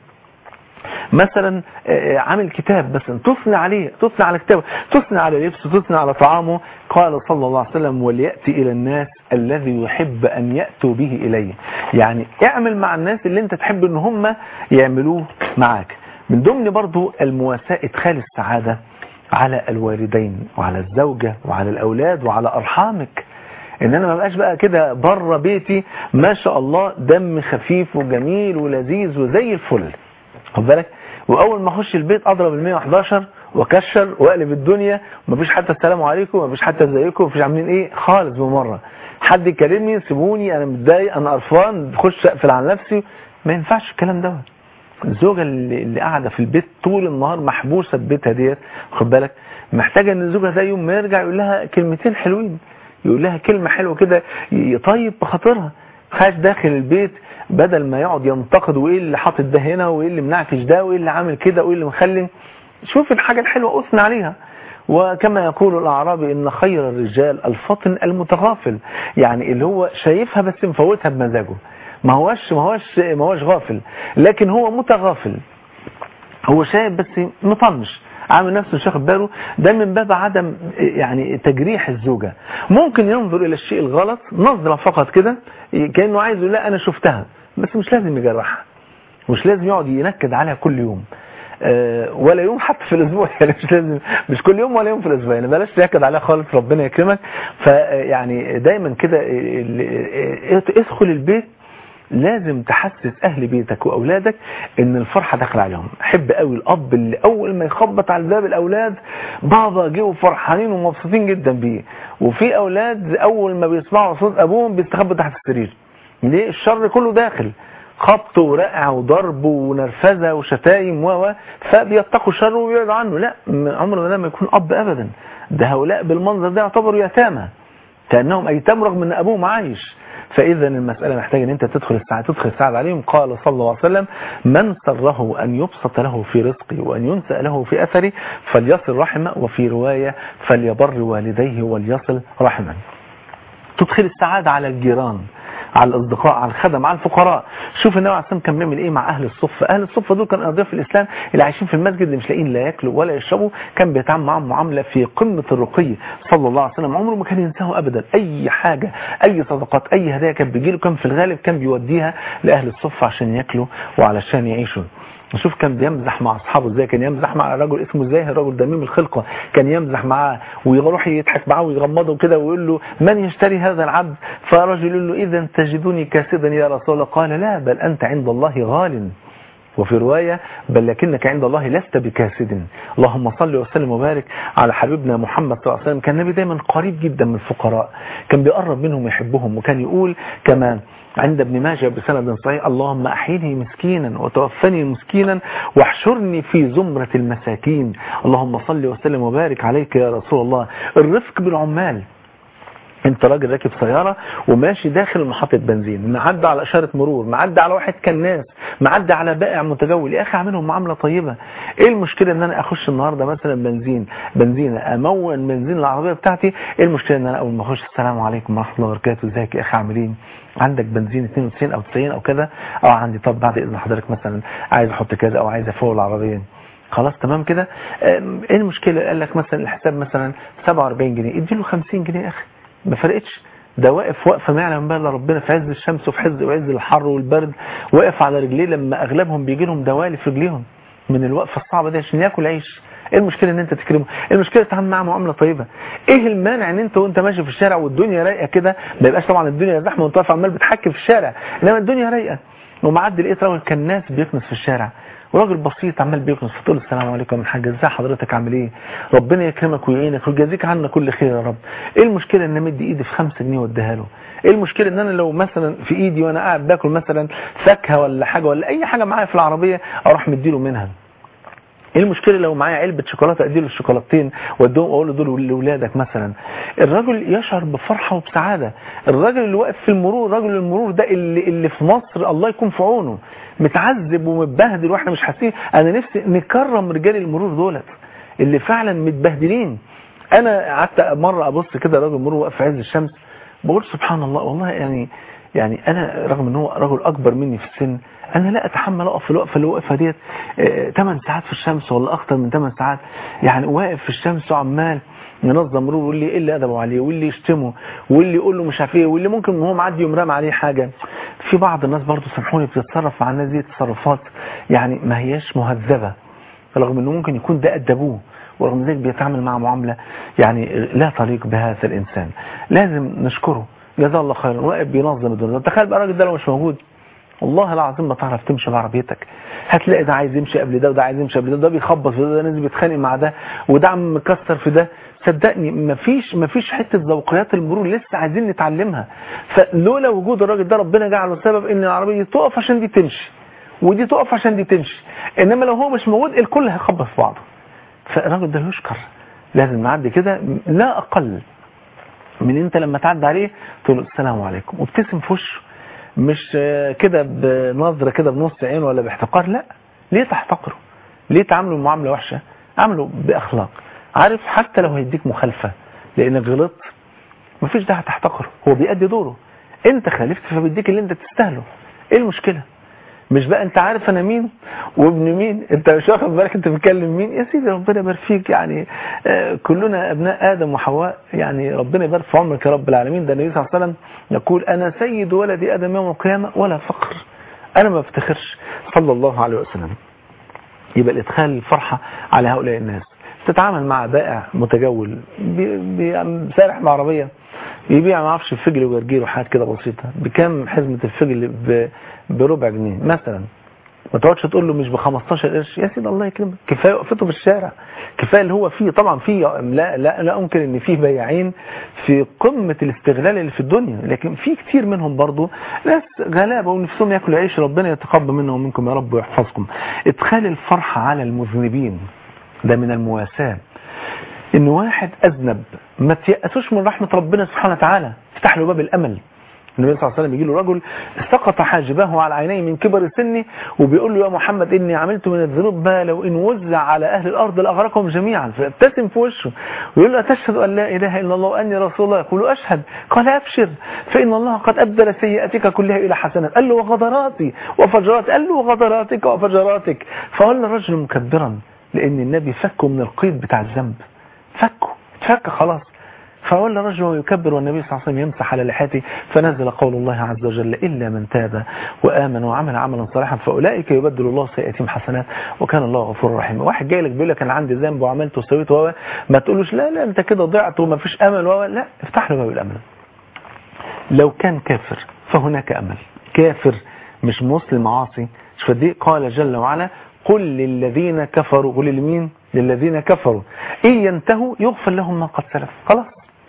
مثلا عامل كتاب مثلا تثني عليه تثني على كتابه تثني على لبسه تثني على طعامه قال صلى الله عليه وسلم وليأتي إلى الناس الذي يحب أن يأتوا به إليه يعني اعمل مع الناس اللي انت تحب ان هم يعملوه معاك من ضمن برضو المواساة ادخال السعادة على الوالدين وعلى الزوجة وعلى الأولاد وعلى أرحامك ان انا ما بقاش بقى كده بره بيتي ما شاء الله دم خفيف وجميل ولذيذ وزي الفل خد بالك واول ما اخش البيت اضرب ال 111 واكشر واقلب الدنيا ومفيش حتى السلام عليكم ومفيش حتى ازيكم ومفيش عاملين ايه خالص بمره حد يكلمني سيبوني انا متضايق انا قرفان بخش اقفل على نفسي ما ينفعش الكلام ده الزوجه اللي, اللي قاعده في البيت طول النهار محبوسه في بيتها ديت خد بالك محتاجه ان زوجها ده يوم ما يرجع يقول لها كلمتين حلوين يقول لها كلمه حلوه كده يطيب بخاطرها خاش داخل البيت بدل ما يقعد ينتقد وايه اللي حاطط ده هنا وايه اللي منعكش ده وايه اللي عامل كده وايه اللي مخلي شوف الحاجه الحلوه اثنى عليها وكما يقول الاعرابي ان خير الرجال الفطن المتغافل يعني اللي هو شايفها بس مفوتها بمزاجه ما هوش ما هوش ما هوش غافل لكن هو متغافل هو شايف بس مطنش عامل نفسه مش واخد باله ده من باب عدم يعني تجريح الزوجة ممكن ينظر الى الشيء الغلط نظرة فقط كده كأنه عايز يقول لا انا شفتها بس مش لازم يجرحها مش لازم يقعد ينكد عليها كل يوم أه ولا يوم حتى في الاسبوع يعني مش لازم مش كل يوم ولا يوم في الاسبوع يعني بلاش تنكد عليها خالص ربنا يكرمك فيعني دايما كده ادخل البيت لازم تحسس اهل بيتك واولادك ان الفرحه داخله عليهم احب قوي الاب اللي اول ما يخبط على باب الاولاد بابا جه فرحانين ومبسوطين جدا بيه وفي اولاد اول ما بيسمعوا صوت ابوهم بيستخبوا تحت السرير ليه الشر كله داخل خبط ورقع وضرب ونرفزه وشتايم و فبيتقوا الشر ويبعدوا عنه لا عمره ده ما يكون اب ابدا ده هؤلاء بالمنظر ده يعتبروا يتامى كانهم ايتام رغم ان ابوهم عايش فإذا المسألة محتاجة أن أنت تدخل الساعة تدخل الساعة عليهم قال صلى الله عليه وسلم من سره أن يبسط له في رزقه وأن ينسأ له في أثره فليصل رحمه وفي رواية فليبر والديه وليصل رحمه تدخل السعادة على الجيران على الأصدقاء على الخدم على الفقراء شوف النبي عليه الصلاة كان بيعمل إيه مع أهل الصفة أهل الصفة دول كانوا أضياف الإسلام اللي عايشين في المسجد اللي مش لاقيين لا ياكلوا ولا يشربوا كان بيتعامل معاهم معاملة في قمة الرقي صلى الله عليه وسلم عمره ما كان ينساه أبدا أي حاجة أي صدقات أي هدايا كانت بيجي له كان في الغالب كان بيوديها لأهل الصفة عشان ياكلوا وعلشان يعيشوا نشوف كان بيمزح مع اصحابه ازاي كان يمزح مع رجل اسمه زاهر رجل دميم الخلقه كان يمزح معاه ويروح يضحك معاه ويغمضه كده ويقول له من يشتري هذا العبد فرجل يقول له اذا تجدني كاسدا يا رسول الله قال لا بل انت عند الله غال وفي رواية بل لكنك عند الله لست بكاسد اللهم صل وسلم وبارك على حبيبنا محمد صلى الله عليه وسلم كان النبي دايما قريب جدا من الفقراء كان بيقرب منهم ويحبهم وكان يقول كمان عند ابن ماجه بسند صحيح اللهم أحيني مسكينا وتوفني مسكينا واحشرني في زمرة المساكين اللهم صل وسلم وبارك عليك يا رسول الله الرفق بالعمال انت راجل راكب سيارة وماشي داخل محطة بنزين معدي على اشارة مرور معدي على واحد كناس معدي على بائع متجول يا اخي اعملهم معاملة طيبة ايه المشكلة ان انا اخش النهاردة مثلا بنزين بنزينة امون بنزين العربية بتاعتي ايه المشكلة ان انا اول ما اخش السلام عليكم ورحمة الله وبركاته ازيك يا اخي عاملين عندك بنزين 92 او 90 او كذا اه عندي طب بعد اذن حضرتك مثلا عايز احط كذا او عايز افوق العربية خلاص تمام كده ايه المشكلة قال لك مثلا الحساب مثلا 47 جنيه اديله 50 جنيه يا اخي ما فرقتش ده واقف وقفه ما يعلم بها الا ربنا في عز الشمس وفي عز وعز الحر والبرد واقف على رجليه لما اغلبهم بيجي لهم دوالي في رجليهم من الوقفه الصعبه دي عشان ياكل عيش ايه المشكله ان انت تكرمه ايه المشكله تتعامل معاه معامله طيبه ايه المانع ان انت وانت ماشي في الشارع والدنيا رايقه كده ما يبقاش طبعا الدنيا زحمه وانت واقف عمال بتحكي في الشارع انما الدنيا رايقه ومعدي لقيت راجل كان ناس بيكنس في الشارع وراجل بسيط عمال بيكنس فتقول له السلام عليكم يا حاج ازي حضرتك عامل ايه ربنا يكرمك ويعينك ويجازيك عنا كل خير يا رب ايه المشكله ان امد ايدي في 5 جنيه واديها له ايه المشكله ان انا لو مثلا في ايدي وانا قاعد باكل مثلا فاكهه ولا حاجه ولا اي حاجه معايا في العربيه اروح مديله منها ايه المشكله لو معايا علبه شوكولاته اديله الشوكولاتتين واديهم اقول له دول لاولادك مثلا الراجل يشعر بفرحه وبسعاده الراجل اللي واقف في المرور راجل المرور ده اللي اللي في مصر الله يكون في عونه متعذب ومتبهدل واحنا مش حاسين انا نفسي نكرم رجال المرور دولت اللي فعلا متبهدلين انا قعدت مره ابص كده راجل مرور واقف في عز الشمس بقول سبحان الله والله يعني يعني انا رغم ان هو رجل اكبر مني في السن انا لا اتحمل اقف في الوقفه اللي واقفها ديت 8 ساعات في الشمس ولا اكتر من 8 ساعات يعني واقف في الشمس وعمال ينظم مرور واللي ايه اللي ادبه عليه واللي يشتمه واللي يقول له مش عارف ايه واللي ممكن وهو معدي يوم رام عليه حاجه في بعض الناس برضه سامحوني بتتصرف مع الناس دي تصرفات يعني ما هياش مهذبه رغم انه ممكن يكون ده ادبوه ورغم ذلك بيتعامل مع معامله يعني لا تليق بهذا الانسان لازم نشكره جزاه الله خيرا واقف بينظم الدنيا تخيل بقى الراجل ده لو مش موجود والله العظيم ما تعرف تمشي بعربيتك هتلاقي ده عايز يمشي قبل ده وده عايز يمشي قبل ده ده بيخبط في ده ده نازل بيتخانق مع ده وده عم مكسر في ده صدقني مفيش مفيش حته ذوقيات المرور لسه عايزين نتعلمها فلولا وجود الراجل ده ربنا جعله سبب ان العربيه تقف عشان دي تمشي ودي تقف عشان دي تمشي انما لو هو مش موجود الكل هيخبط في بعضه فالراجل ده يشكر لازم نعدي كده لا اقل من انت لما تعدي عليه تقول له السلام عليكم وابتسم في وشه مش كده بنظرة كده بنص عين ولا باحتقار لا ليه تحتقره ليه تعامله معاملة وحشة عامله بأخلاق عارف حتى لو هيديك مخالفة لانك غلطت مفيش داعي تحتقره هو بيأدي دوره انت خالفت فبيديك اللي انت تستاهله ايه المشكله مش بقى انت عارف انا مين وابن مين انت مش واخد بالك انت بتكلم مين يا سيدي ربنا يبارك فيك يعني آه، كلنا ابناء ادم وحواء يعني ربنا يبارك في عمرك يا رب العالمين ده النبي صلى الله عليه وسلم يقول انا سيد ولد ادم يوم القيامه ولا فخر انا ما بفتخرش صلى الله عليه وسلم يبقى الادخال الفرحه على هؤلاء الناس تتعامل مع بائع متجول بي- بي- سارح بعربيه يبيع ما اعرفش الفجل وجرجير وحاجات كده بسيطه بكام حزمه الفجل ب- بربع جنيه مثلا ما تقعدش تقول له مش ب 15 قرش يا سيدي الله يكرمك كفايه وقفته في الشارع كفايه اللي هو فيه طبعا فيه لا لا لا انكر ان فيه بياعين في قمه الاستغلال اللي في الدنيا لكن في كتير منهم برضو ناس غلابه ونفسهم ياكلوا عيش ربنا يتقبل منهم ومنكم يا رب ويحفظكم ادخال الفرحه على المذنبين ده من المواساه ان واحد اذنب ما تيأسوش من رحمه ربنا سبحانه وتعالى افتح له باب الامل النبي صلى الله عليه وسلم يجي له رجل سقط حاجبه على عينيه من كبر سنه وبيقول له يا محمد اني عملت من الذنوب ما لو ان وزع على اهل الارض لاغرقهم جميعا فابتسم في وشه ويقول له تشهد ان لا اله الا الله واني رسول الله يقول له اشهد قال ابشر فان الله قد ابدل سيئاتك كلها الى حسنات قال له وغدراتي وفجراتي قال له وغدراتك وفجراتك فقال الرجل مكبرا لان النبي فكه من القيد بتاع الذنب فكه اتفك خلاص فولى رجل ويكبر والنبي صلى الله عليه وسلم يمسح على لحيته فنزل قول الله عز وجل إلا من تاب وآمن وعمل عملا صالحا فأولئك يبدل الله سيئاتهم حسنات وكان الله غفور رحيم واحد جاي لك بيقول لك أنا عندي ذنب وعملت وسويت و ما تقولوش لا لا أنت كده ضعت وما فيش أمل و لا افتح له باب الأمل لو كان كافر فهناك أمل كافر مش مسلم عاصي شوف دي قال جل وعلا قل للذين كفروا قل لمين للذين كفروا إن ينتهوا يغفر لهم ما قد سلف خلاص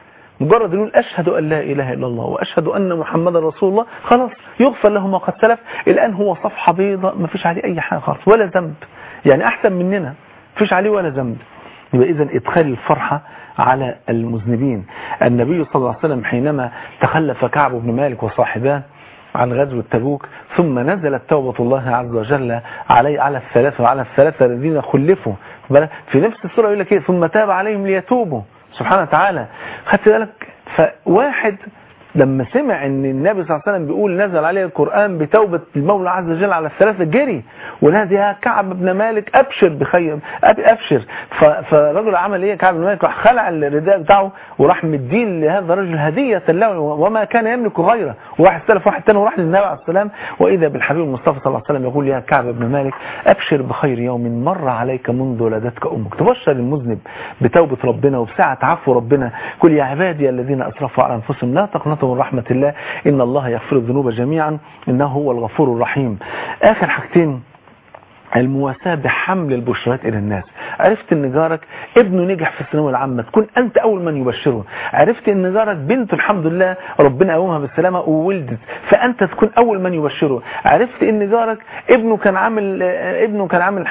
مجرد يقول أشهد أن لا إله إلا الله وأشهد أن محمد رسول الله خلاص يغفر له ما قد سلف الآن هو صفحة بيضاء ما فيش عليه أي حاجة خالص ولا ذنب يعني أحسن مننا ما فيش عليه ولا ذنب يبقى إذا إدخال الفرحة على المذنبين النبي صلى الله عليه وسلم حينما تخلف كعب بن مالك وصاحباه عن غزوة تبوك ثم نزلت توبة الله عز وجل علي على الثلاثة وعلى الثلاثة الذين خلفوا في نفس السورة يقول لك إيه ثم تاب عليهم ليتوبوا سبحانه وتعالى خدت بالك فواحد لما سمع ان النبي صلى الله عليه وسلم بيقول نزل عليه القرآن بتوبة المولى عز وجل على الثلاثة جري ونادي يا كعب بن مالك ابشر بخير ابشر فالرجل عمل ايه كعب بن مالك راح خلع الرداء بتاعه وراح مدين لهذا الرجل هدية له وما كان يملك غيره وراح استلف واحد تاني وراح للنبي عليه السلام واذا بالحبيب المصطفى صلى الله عليه وسلم يقول يا كعب بن مالك ابشر بخير يوم مر عليك منذ ولدتك امك تبشر المذنب بتوبة ربنا وبسعة عفو ربنا قل يا عبادي الذين اسرفوا على انفسهم لا تقنطوا من رحمة الله إن الله يغفر الذنوب جميعا إنه هو الغفور الرحيم آخر حاجتين المواساة بحمل البشرات إلى الناس عرفت ان جارك ابنه نجح في الثانويه العامه تكون انت اول من يبشره عرفت ان جارك بنته الحمد لله ربنا قومها بالسلامه وولدت فانت تكون اول من يبشره عرفت ان جارك ابنه كان عامل ابنه كان عامل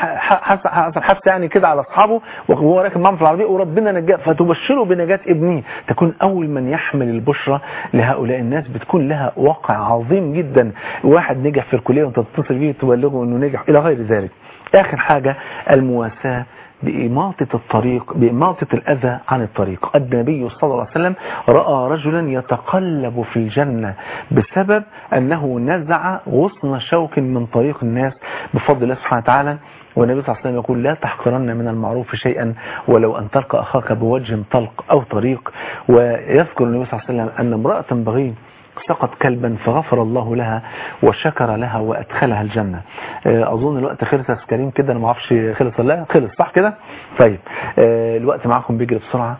حصل حادثه يعني كده على اصحابه وهو راكب معاهم في العربيه وربنا نجاه فتبشره بنجاه ابنه تكون اول من يحمل البشرى لهؤلاء الناس بتكون لها واقع عظيم جدا واحد نجح في الكليه وانت تتصل بيه تبلغه انه نجح الى غير ذلك آخر حاجة المواساة بإماطة الطريق بإماطة الأذى عن الطريق النبي صلى الله عليه وسلم رأى رجلا يتقلب في الجنة بسبب أنه نزع غصن شوك من طريق الناس بفضل الله سبحانه وتعالى والنبي صلى الله عليه وسلم يقول لا تحقرن من المعروف شيئا ولو أن تلقى أخاك بوجه طلق أو طريق ويذكر النبي صلى الله عليه وسلم أن امرأة بغي سقط كلبا فغفر الله لها وشكر لها وادخلها الجنة اظن الوقت خلص يا كريم كده انا ما اعرفش خلص ولا خلص صح كده طيب الوقت معاكم بيجري بسرعة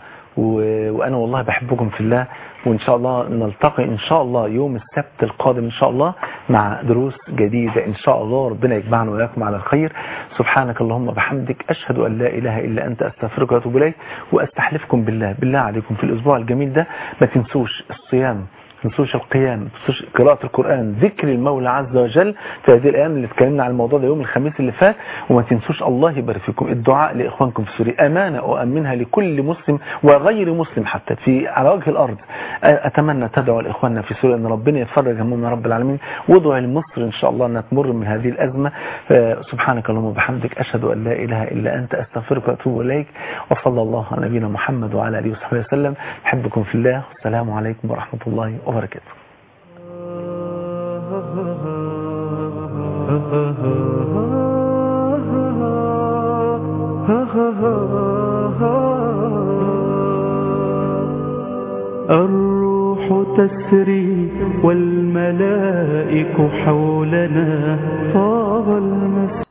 وانا والله بحبكم في الله وان شاء الله نلتقي ان شاء الله يوم السبت القادم ان شاء الله مع دروس جديدة ان شاء الله ربنا يجمعنا وياكم على الخير سبحانك اللهم وبحمدك اشهد ان لا اله الا انت استغفرك واتوب اليك واستحلفكم بالله بالله عليكم في الاسبوع الجميل ده ما تنسوش الصيام تنسوش القيام تنسوش قراءة القرآن ذكر المولى عز وجل في هذه الأيام اللي اتكلمنا عن الموضوع ده يوم الخميس اللي فات وما تنسوش الله يبارك فيكم الدعاء لإخوانكم في سوريا أمانة أؤمنها لكل مسلم وغير مسلم حتى في على وجه الأرض أتمنى تدعو لإخواننا في سوريا أن ربنا يفرج همهم يا رب العالمين وادعو لمصر إن شاء الله أنها تمر من هذه الأزمة سبحانك اللهم وبحمدك أشهد أن لا إله إلا أنت أستغفرك وأتوب إليك وصلى الله على نبينا محمد وعلى آله وصحبه وسلم أحبكم في الله والسلام عليكم ورحمة الله وبركاته الروح تسري والملائك حولنا طاب المساء